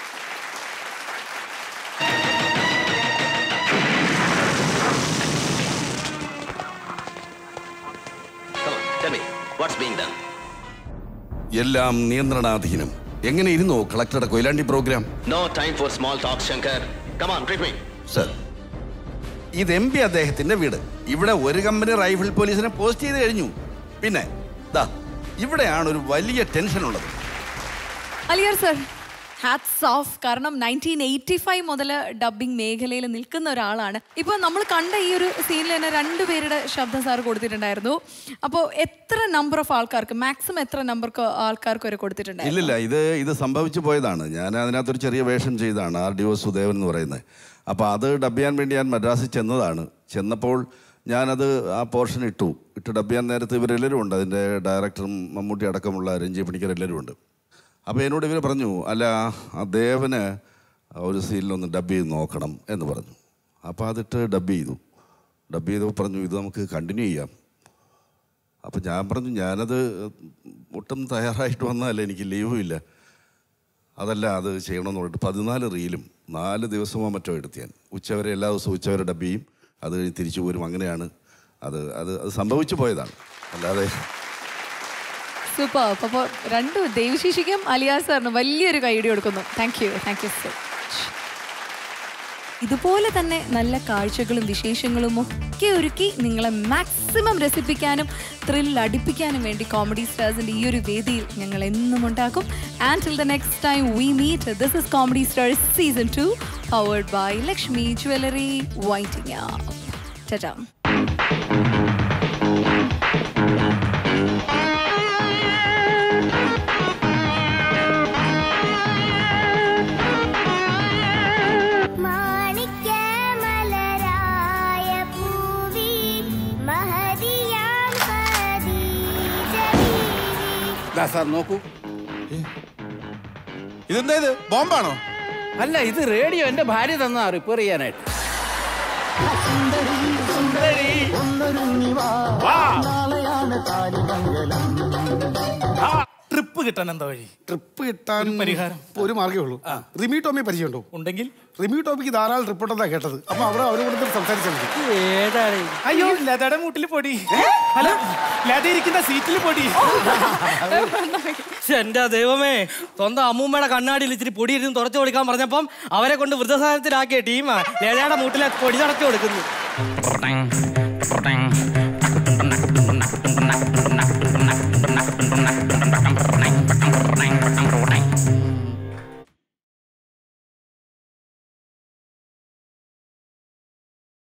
എല്ലാം നിയന്ത്രണാധീനം എങ്ങനെ ഇരുന്നു കളക്ടറുടെ Koyilandy program No time for small talk, Shankar. Come on, greet me. Sir ഇത് എം പി അദ്ദേഹത്തിന്റെ വീട് ഇവിടെ ഒരു കമ്പനി റൈഫിൾ പോലീസിനെ പോസ്റ്റ് ചെയ്ത് കഴിഞ്ഞു പിന്നെ ദാ ഇവിടെയാണ് ഒരു വലിയ ടെൻഷൻ ഉള്ളത് അലിയർ സർ ഹാറ്റ്സ് ഓഫ് കാരണം നയൻറ്റീൻ എയ്റ്റി ഫൈവ് മുതൽ ഡബിംഗ് മേഖലയിൽ നിൽക്കുന്ന ഒരാളാണ് ഇപ്പോൾ നമ്മൾ കണ്ട ഈ ഒരു സീനിൽ തന്നെ രണ്ടുപേരുടെ ശബ്ദം സാർ കൊടുത്തിട്ടുണ്ടായിരുന്നു അപ്പോൾ എത്ര നമ്പർ ഓഫ് ആൾക്കാർക്ക് മാക്സിമം എത്ര നമ്പർ ആൾക്കാർക്ക് വരെ കൊടുത്തിട്ടുണ്ടായിരുന്നു ഇല്ലില്ല ഇത് ഇത് സംഭവിച്ചു പോയതാണ് ഞാൻ അതിനകത്തൊരു ചെറിയ വേഷം ചെയ്താണ് ആർ ഡി ഒ സുദേവൻ എന്ന് പറയുന്നത് അപ്പോൾ അത് ഡബ് ചെയ്യാൻ വേണ്ടി ഞാൻ മദ്രാസിൽ ചെന്നതാണ് ചെന്നപ്പോൾ ഞാനത് ആ പോർഷൻ ഇട്ടു ഇട്ട് ഡബ് ചെയ്യാൻ നേരത്ത് ഇവരെല്ലാവരും ഉണ്ട് അതിൻ്റെ ഡയറക്ടറും മമ്മൂട്ടി അടക്കമുള്ള രഞ്ജി പണിക്കർ എല്ലാവരും ഉണ്ട് അപ്പോൾ എന്നോട് ഇവർ പറഞ്ഞു അല്ല ആ ദേവന് ഒരു സീനിലൊന്ന് ഡബ് ചെയ്ത് നോക്കണം എന്ന് പറഞ്ഞു അപ്പോൾ അതിട്ട് ഡബ് ചെയ്തു ഡബ് ചെയ്തപ്പോൾ പറഞ്ഞു ഇത് നമുക്ക് കണ്ടിന്യൂ ചെയ്യാം അപ്പോൾ ഞാൻ പറഞ്ഞു ഞാനത് ഒട്ടും തയ്യാറായിട്ട് വന്നതല്ല എനിക്ക് ലീവും ഇല്ല അതല്ല അത് ചെയ്യണമെന്ന് പറഞ്ഞിട്ട് പതിനാല് റീലും നാല് ദിവസമോ മറ്റോ എടുത്ത് ഞാൻ ഉച്ചവരെ എല്ലാ ദിവസവും ഉച്ചവരെ ഡബ് ചെയ്യും അത് കഴിഞ്ഞ് തിരിച്ചു പോരും അങ്ങനെയാണ് അത് അത് അത് സംഭവിച്ചു പോയതാണ് അല്ലാതെ സൂപ്പർ അപ്പോൾ രണ്ടു ദേവശിഷിക്കും അലിയാർ സാറിന് വലിയൊരു കൈയടി കൊടുക്കുന്നു thank you thank you so much ഇതുപോലെ തന്നെ നല്ല കാഴ്ചകളും വിശേഷങ്ങളും ഒക്കെ ഒരുക്കി നിങ്ങളെ മാക്സിമം രസിപ്പിക്കാനും ത്രിൽ അടിപ്പിക്കാനും വേണ്ടി കോമഡി സ്റ്റാർസിന്റെ ഈ ഒരു വേദിയിൽ ഞങ്ങൾ എന്നും ഉണ്ടാക്കും and till the next time we meet this is comedy stars season two powered by Lakshmi jewellery waiting ചേട്ടാ മാണിക്യമലരായ പൂവി മഹതിയാം സാർ നോക്കൂ ഇതെന്താ ഇത് ബോംബാണോ അല്ല ഇത് റേഡിയോ എന്റെ ഭാര്യ തന്നാ റിപ്പയർ ചെയ്യാനായിട്ട് ട്രിപ്പ് കിട്ടാൻ എന്താ വഴി ട്രിപ്പ് കിട്ടാൻ പരിഹാരം ഒരു മാർഗ്ഗമേ ഉള്ളൂ റിമി ടോമി പരിചയമുണ്ടോ ഉണ്ടെങ്കിൽ റിമി ടോമിക്ക് ധാരാളം ട്രിപ്പ് ഉണ്ടെന്നാ കേട്ടത് അപ്പൊ അവിടെ അവരെ കൂടെ സംസാരിച്ചാൽ മതി ഏതാണ് അയ്യോ ലതയുടെ മൂട്ടിൽ പൊടി അല്ല ലത ഇരിക്കുന്ന സീറ്റിൽ പൊടി ശ്ശെ, എന്റെ ദൈവമേ സ്വന്തം അമ്മൂമ്മയുടെ കണ്ണാടിയിൽ ഇച്ചിരി പൊടി ഇരുന്ന് തുടച്ചു കൊടുക്കാൻ പറഞ്ഞപ്പം അവരെ കൊണ്ട് വൃദ്ധസാധനത്തിലാക്കിയ ടീമാ ലേലയുടെ മൂട്ടിലെ പൊടി തുടച്ചു കൊടുക്കുന്നു